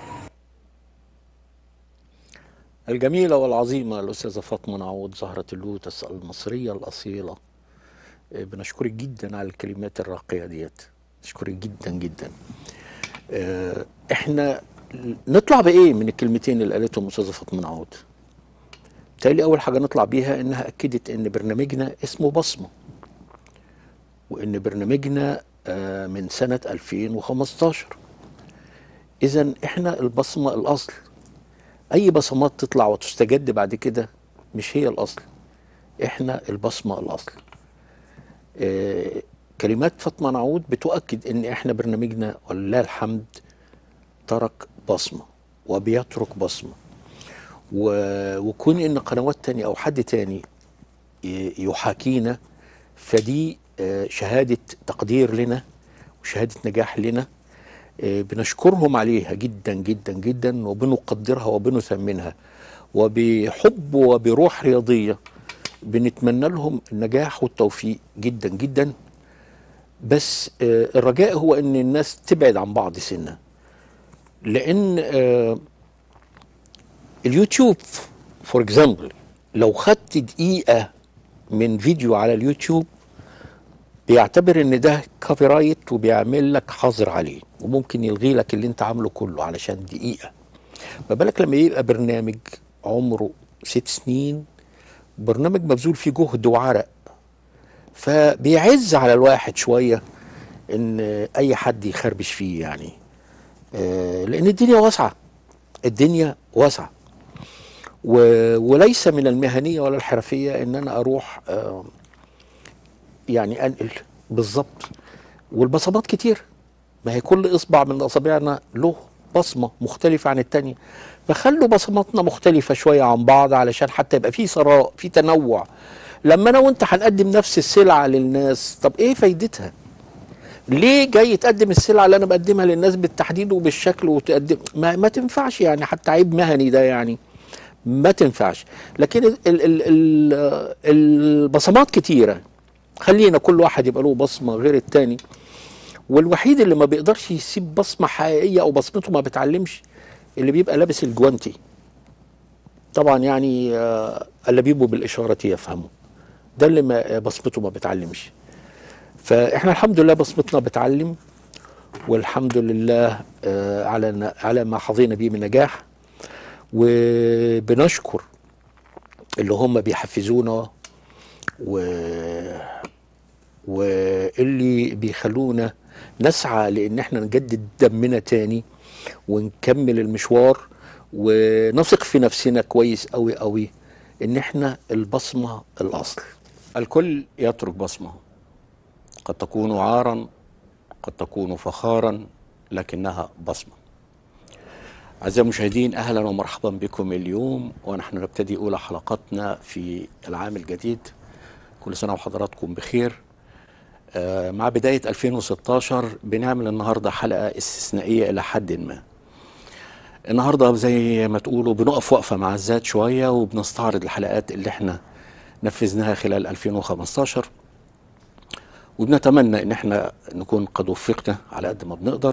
الجميلة والعظيمة الأستاذة فاطمة نعود زهرة اللوتس المصرية الأصيلة آه، بنشكرك جدا على الكلمات الراقية ديت نشكرك جدا جدا آه، احنا نطلع بإيه من الكلمتين اللي قالتهم الأستاذة فاطمة نعود بالتالي أول حاجة نطلع بيها إنها أكدت إن برنامجنا اسمه بصمة وإن برنامجنا آه، من سنة 2015 إذا إحنا البصمة الأصل اي بصمات تطلع وتستجد بعد كده مش هي الاصل احنا البصمه الاصل آه كلمات فاطمه نعود بتؤكد ان احنا برنامجنا ولله الحمد ترك بصمه وبيترك بصمه و- وكون ان قنوات تانية او حد تاني ي- يحاكينا فدي آه، شهاده تقدير لنا وشهاده نجاح لنا آه، بنشكرهم عليها جدا جدا جدا وبنقدرها وبنثمنها وبحب وبروح رياضية بنتمنى لهم النجاح والتوفيق جدا جدا بس آه، الرجاء هو ان الناس تبعد عن بعض سنة لان آه، اليوتيوب فور اكزامبل لو خدت دقيقة من فيديو على اليوتيوب بيعتبر ان ده كوبي رايت وبيعمل لك حظر عليه وممكن يلغي لك اللي انت عامله كله علشان دقيقه ما بالك لما يبقى برنامج عمره ست سنين برنامج مبذول فيه جهد وعرق فبيعز على الواحد شويه ان اي حد يخربش فيه يعني آه، لان الدنيا واسعه الدنيا واسعه و... وليس من المهنيه ولا الحرفيه ان انا اروح آه، يعني انقل بالظبط والبصمات كتير ما هي كل اصبع من اصابعنا له بصمه مختلفه عن التانيه فخلوا بصماتنا مختلفه شويه عن بعض علشان حتى يبقى في ثراء في تنوع لما انا وانت هنقدم نفس السلعه للناس طب ايه فايدتها ليه جاي تقدم السلعه اللي انا بقدمها للناس بالتحديد وبالشكل وتقدم ما, ما تنفعش يعني حتى عيب مهني ده يعني ما تنفعش لكن ال ال ال ال البصمات كتيره خلينا كل واحد يبقى له بصمه غير التاني والوحيد اللي ما بيقدرش يسيب بصمه حقيقيه او بصمته ما بتعلمش اللي بيبقى لابس الجوانتي طبعا يعني آه، اللبيب بالاشاره يفهمه ده اللي ما بصمته ما بتعلمش فاحنا الحمد لله بصمتنا بتعلم والحمد لله آه، على على ما حظينا بيه من نجاح وبنشكر اللي هم بيحفزونا و واللي بيخلونا نسعى لان احنا نجدد دمنا تاني ونكمل المشوار ونثق في نفسنا كويس قوي قوي ان احنا البصمه الاصل الكل يترك بصمه قد تكون عارا قد تكون فخارا لكنها بصمه أعزائي المشاهدين أهلا ومرحبا بكم اليوم ونحن نبتدي أولى حلقاتنا في العام الجديد كل سنة وحضراتكم بخير آه، مع بداية 2016 بنعمل النهاردة حلقة استثنائية إلى حد ما النهاردة زي ما تقولوا بنقف وقفة مع الذات شوية وبنستعرض الحلقات اللي احنا نفذناها خلال 2015 وبنتمنى ان احنا نكون قد وفقنا على قد ما بنقدر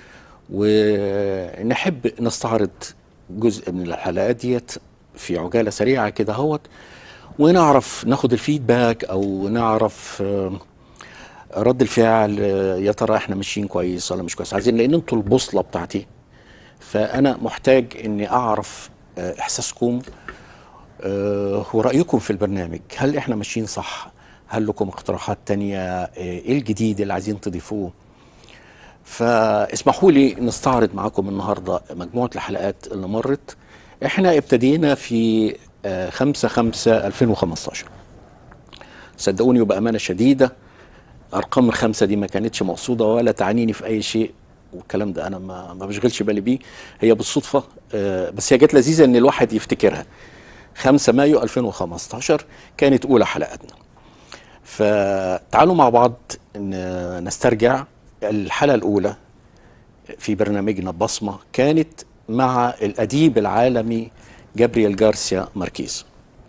ونحب نستعرض جزء من الحلقات ديت في عجاله سريعه كده اهوت ونعرف ناخد الفيدباك او نعرف آه، رد الفعل آه، يا ترى احنا ماشيين كويس ولا مش كويس عايزين لان انتوا البوصله بتاعتي فانا محتاج اني اعرف آه، احساسكم آه، ورأيكم في البرنامج هل احنا ماشيين صح هل لكم اقتراحات تانية آه، ايه الجديد اللي عايزين تضيفوه فاسمحوا لي نستعرض معاكم النهاردة مجموعة الحلقات اللي مرت احنا ابتدينا في آه، خمسة خمسة 2015 صدقوني وبأمانة شديدة أرقام الخمسة دي ما كانتش مقصودة ولا تعنيني في أي شيء والكلام ده أنا ما, ما بشغلش بالي بيه هي بالصدفة آه، بس هي جت لذيذة إن الواحد يفتكرها 5 مايو 2015 كانت أولى حلقاتنا فتعالوا مع بعض ن- نسترجع الحلقة الأولى في برنامجنا بصمة كانت مع الأديب العالمي جابرييل جارسيا ماركيز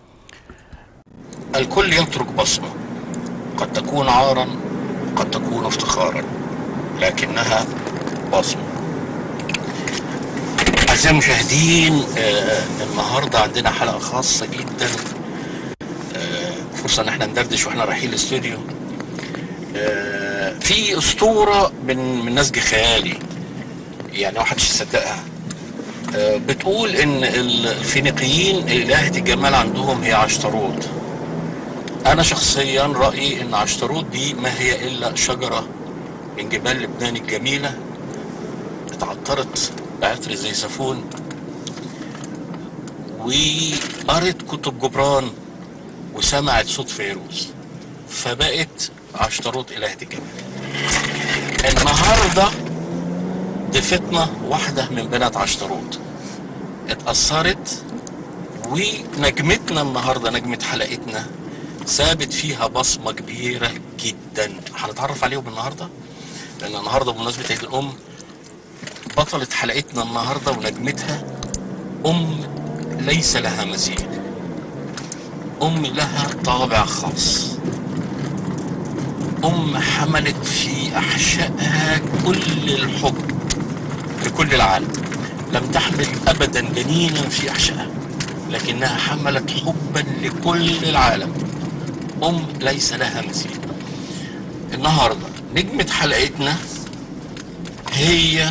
الكل يترك بصمة قد تكون عارا قد تكون افتخارا لكنها بصمة أعزائي المشاهدين آه النهاردة عندنا حلقة خاصة جدا آه فرصة إن احنا ندردش واحنا رايحين الاستوديو آه في أسطورة من من نسج خيالي يعني واحد مش يصدقها آه بتقول إن ال- الفينيقيين إلهة الجمال عندهم هي عشتروت أنا شخصيا رأيي إن عشتروت دي ما هي إلا شجرة من جبال لبنان الجميلة اتعطرت بعطر الزيزفون وقرت كتب جبران وسمعت صوت فيروز فبقت عشتروت إلهة الجمال النهاردة ضيفتنا واحدة من بنات عشتروت اتأثرت ونجمتنا النهاردة نجمة حلقتنا سابت فيها بصمة كبيرة جدا هنتعرف عليهم النهاردة لأن النهاردة بمناسبة عيد الأم بطلة حلقتنا النهاردة ونجمتها أم ليس لها مثيل أم لها طابع خاص أم حملت في أحشائها كل الحب لكل العالم لم تحمل أبدا جنينا في أحشائها لكنها حملت حبا لكل العالم أم ليس لها مثيل النهاردة نجمة حلقتنا هي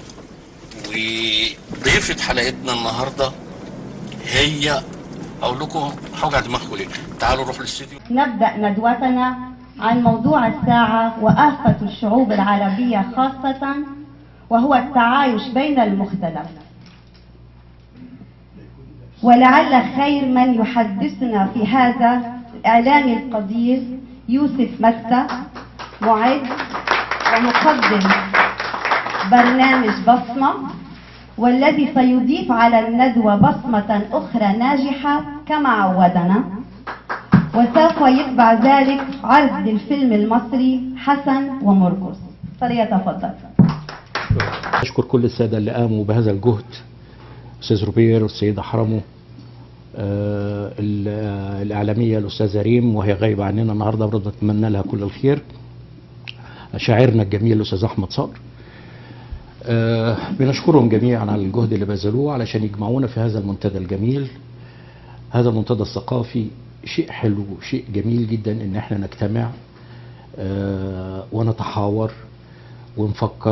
وضيفة حلقتنا النهاردة هي أقول لكم حوجع دماغكم ليه تعالوا نروح الاستوديو نبدأ ندوتنا عن موضوع الساعة وآفة الشعوب العربية خاصة وهو التعايش بين المختلف ولعل خير من يحدثنا في هذا الإعلامي القدير يوسف متى معد ومقدم برنامج بصمة والذي سيضيف على الندوة بصمة أخرى ناجحة كما عودنا وسوف يتبع ذلك عرض للفيلم المصري حسن ومرقص فليتفضل أشكر كل السادة اللي قاموا بهذا الجهد أستاذ روبير والسيدة حرمو آه، ال- آه، الإعلامية الأستاذة ريم وهي غايبة عننا النهاردة برضه أتمنى لها كل الخير شاعرنا الجميل الأستاذ أحمد صقر آه، بنشكرهم جميعا على الجهد اللي بذلوه علشان يجمعونا في هذا المنتدى الجميل هذا المنتدى الثقافي شيء حلو شيء جميل جدا ان احنا نجتمع آه، ونتحاور ونفكر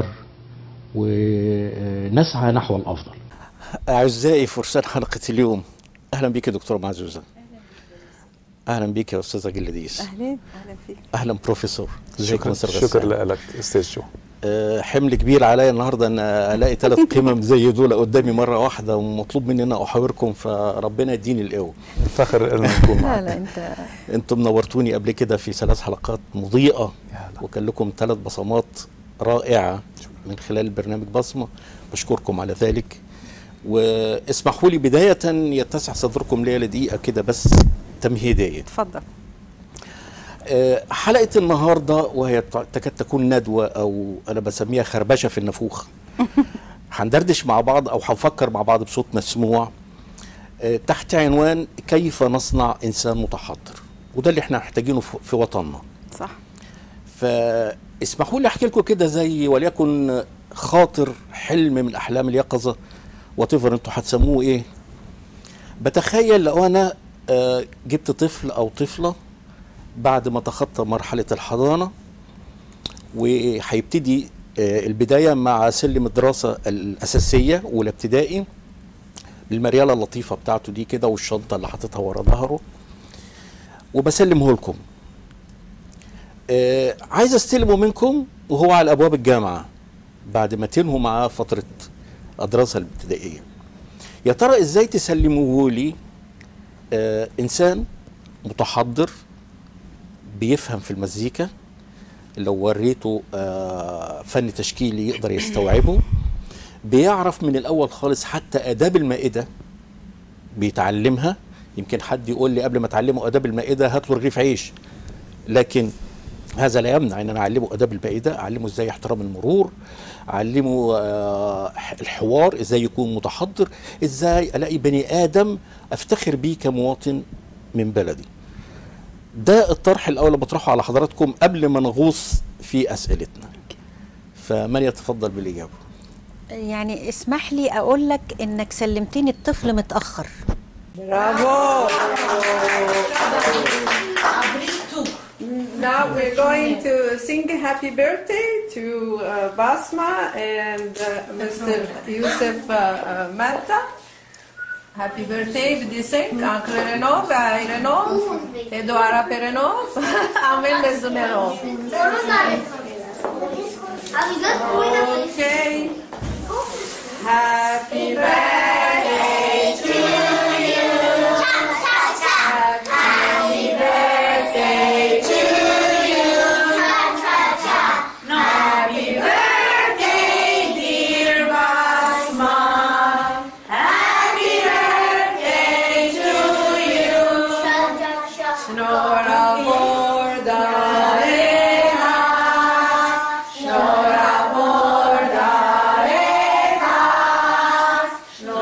ونسعى نحو الافضل اعزائي فرسان حلقه اليوم اهلا بك يا دكتوره معزوزه اهلا بك يا استاذه جلديس اهلا اهلا فيك اهلا بروفيسور ازيك شكرا مستر غسان؟ شكرا لك استاذ جو آه، حمل كبير عليا النهارده ان الاقي ثلاث قمم زي دول قدامي مره واحده ومطلوب مني ان أنا احاوركم فربنا يديني القوه فخر ان نكون لا معك لا انت انتم نورتوني قبل كده في ثلاث حلقات مضيئه وكان لكم ثلاث بصمات رائعه من خلال البرنامج بصمه بشكركم على ذلك واسمحوا لي بدايه يتسع صدركم ليا لدقيقه كده بس تمهيديه اتفضل آه، حلقه النهارده وهي ت- تكاد تكون ندوه او انا بسميها خربشه في النافوخ هندردش مع بعض او هنفكر مع بعض بصوت مسموع آه، تحت عنوان كيف نصنع انسان متحضر وده اللي احنا محتاجينه في في وطننا صح فاسمحوا لي احكي لكم كده زي وليكن خاطر حلم من احلام اليقظه واتيفر انتوا هتسموه ايه بتخيل لو انا آه، جبت طفل او طفله بعد ما تخطى مرحله الحضانه وهيبتدي آه، البدايه مع سلم الدراسه الاساسيه والابتدائي بالمرياله اللطيفه بتاعته دي كده والشنطه اللي حاططها ورا ظهره وبسلمه لكم آه عايز استلمه منكم وهو على ابواب الجامعه بعد ما تنهوا معاه فتره الدراسه الابتدائيه يا ترى ازاي تسلموه لي آه انسان متحضر بيفهم في المزيكا لو وريته آه فن تشكيلي يقدر يستوعبه بيعرف من الاول خالص حتى اداب المائده بيتعلمها يمكن حد يقول لي قبل ما تعلمه اداب المائده هات له رغيف عيش لكن هذا لا يمنع ان انا اعلمه اداب المائده اعلمه ازاي احترام المرور اعلمه آه، الحوار ازاي يكون متحضر ازاي الاقي بني ادم افتخر بيه كمواطن من بلدي ده الطرح الاول اللي بطرحه على حضراتكم قبل ما نغوص في اسئلتنا فمن يتفضل بالاجابه يعني اسمح لي اقول لك انك سلمتني الطفل متاخر برافو Now we're going to sing happy birthday to uh, Basma and uh, Mr. Yusuf uh, uh, Mata. Happy birthday بدي sing Uncle Renaud, Bay Renaud, Edouard Renaud, Amel les numéros. Okay. Happy birthday to you. Happy birthday to you. Happy birthday, dear Basma. Happy birthday to you. Snora borda reha. Snora borda reha.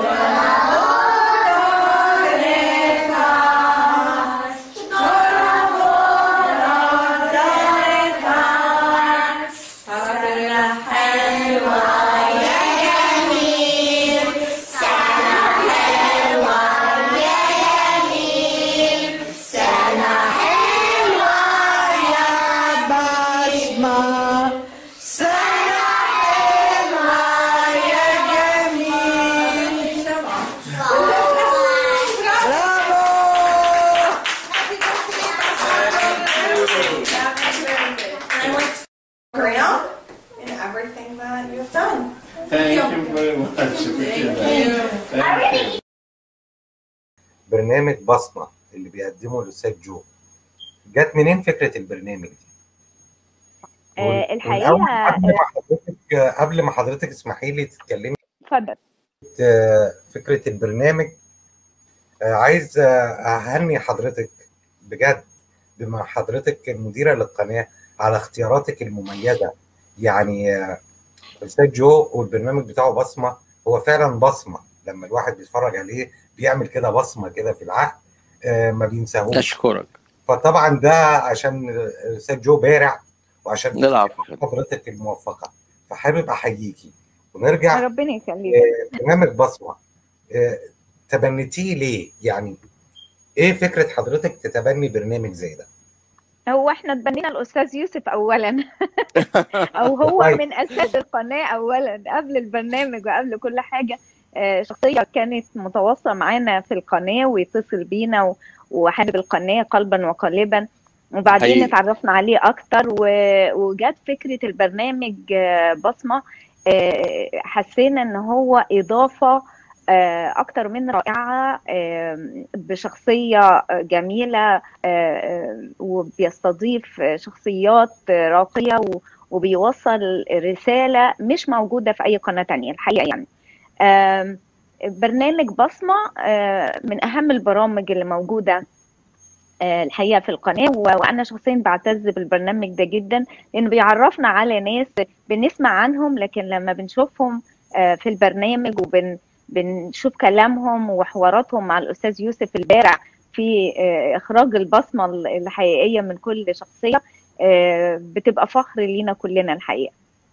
برنامج بصمه اللي بيقدمه الاستاذ جو جت منين فكره البرنامج دي؟ آه، والأول الحقيقه قبل ما حضرتك قبل ما حضرتك اسمحي لي تتكلمي اتفضل آه، فكره البرنامج آه، عايز آه، اهني حضرتك بجد بما حضرتك المديره للقناه على اختياراتك المميزه يعني آه، الاستاذ جو والبرنامج بتاعه بصمه هو فعلا بصمه لما الواحد بيتفرج عليه بيعمل كده بصمه كده في العقل آه، ما بينساهوش اشكرك فطبعا ده عشان الاستاذ جو بارع وعشان نلعب حضرتك الموفقه فحابب احييكي ونرجع ربنا يخليك آه، برنامج بصمه آه، تبنتيه ليه؟ يعني ايه فكره حضرتك تتبني برنامج زي ده؟ هو احنا اتبنينا الاستاذ يوسف اولا او هو طيب. من اساس القناه اولا قبل البرنامج وقبل كل حاجه آه، شخصيه كانت متواصله معانا في القناه ويتصل بينا و- وحابب القناه قلبا وقالبا وبعدين حقيقي. اتعرفنا عليه اكتر و- وجت فكره البرنامج آه، بصمه آه، حسينا ان هو اضافه آه، اكتر من رائعه آه، بشخصيه جميله آه، آه، وبيستضيف شخصيات راقيه و- وبيوصل رساله مش موجوده في اي قناه تانية الحقيقه يعني آم، برنامج بصمه آه، من اهم البرامج اللي موجوده آه، الحقيقه في القناه و- وانا شخصيا بعتز بالبرنامج ده جدا لانه بيعرفنا على ناس بنسمع عنهم لكن لما بنشوفهم آه، في البرنامج وبن بنشوف كلامهم وحواراتهم مع الاستاذ يوسف البارع في آه، اخراج البصمه الحقيقيه من كل شخصيه آه، بتبقى فخر لينا كلنا الحقيقه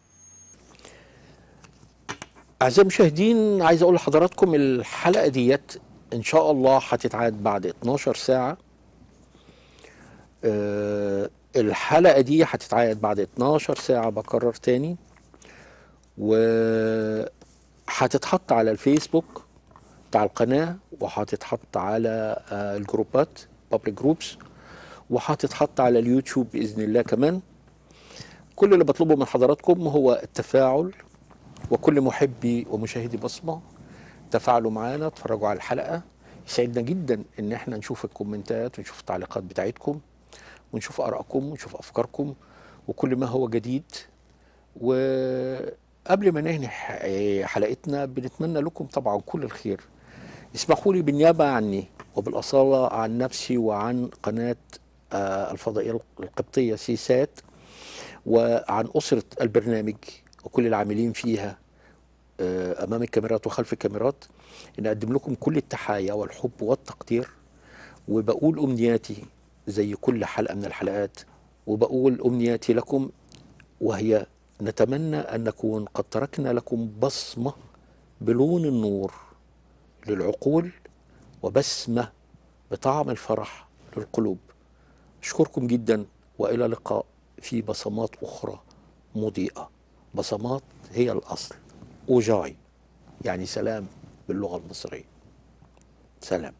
أعزائي المشاهدين عايز أقول لحضراتكم الحلقة ديت إن شاء الله هتتعاد بعد 12 ساعة آه، الحلقة دي هتتعاد بعد 12 ساعة بكرر تاني وهتتحط على الفيسبوك بتاع القناة وهتتحط على آه، الجروبات بابليك جروبس وهتتحط على اليوتيوب بإذن الله كمان كل اللي بطلبه من حضراتكم هو التفاعل وكل محبي ومشاهدي بصمة تفاعلوا معانا اتفرجوا على الحلقة يسعدنا جدا ان احنا نشوف الكومنتات ونشوف التعليقات بتاعتكم ونشوف ارائكم ونشوف افكاركم وكل ما هو جديد وقبل ما ننهي ح- حلقتنا بنتمنى لكم طبعا كل الخير اسمحوا لي بالنيابة عني وبالأصالة عن نفسي وعن قناة آه، الفضائية القبطية سيسات وعن أسرة البرنامج وكل العاملين فيها آه، أمام الكاميرات وخلف الكاميرات إن أقدم لكم كل التحايا والحب والتقدير وبقول أمنياتي زي كل حلقة من الحلقات وبقول أمنياتي لكم وهي نتمنى أن نكون قد تركنا لكم بصمة بلون النور للعقول وبسمة بطعم الفرح للقلوب أشكركم جدا وإلى اللقاء في بصمات أخرى مضيئة بصمات هي الأصل أوجاي يعني سلام باللغة المصرية سلام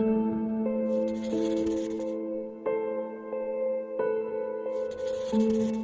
thank you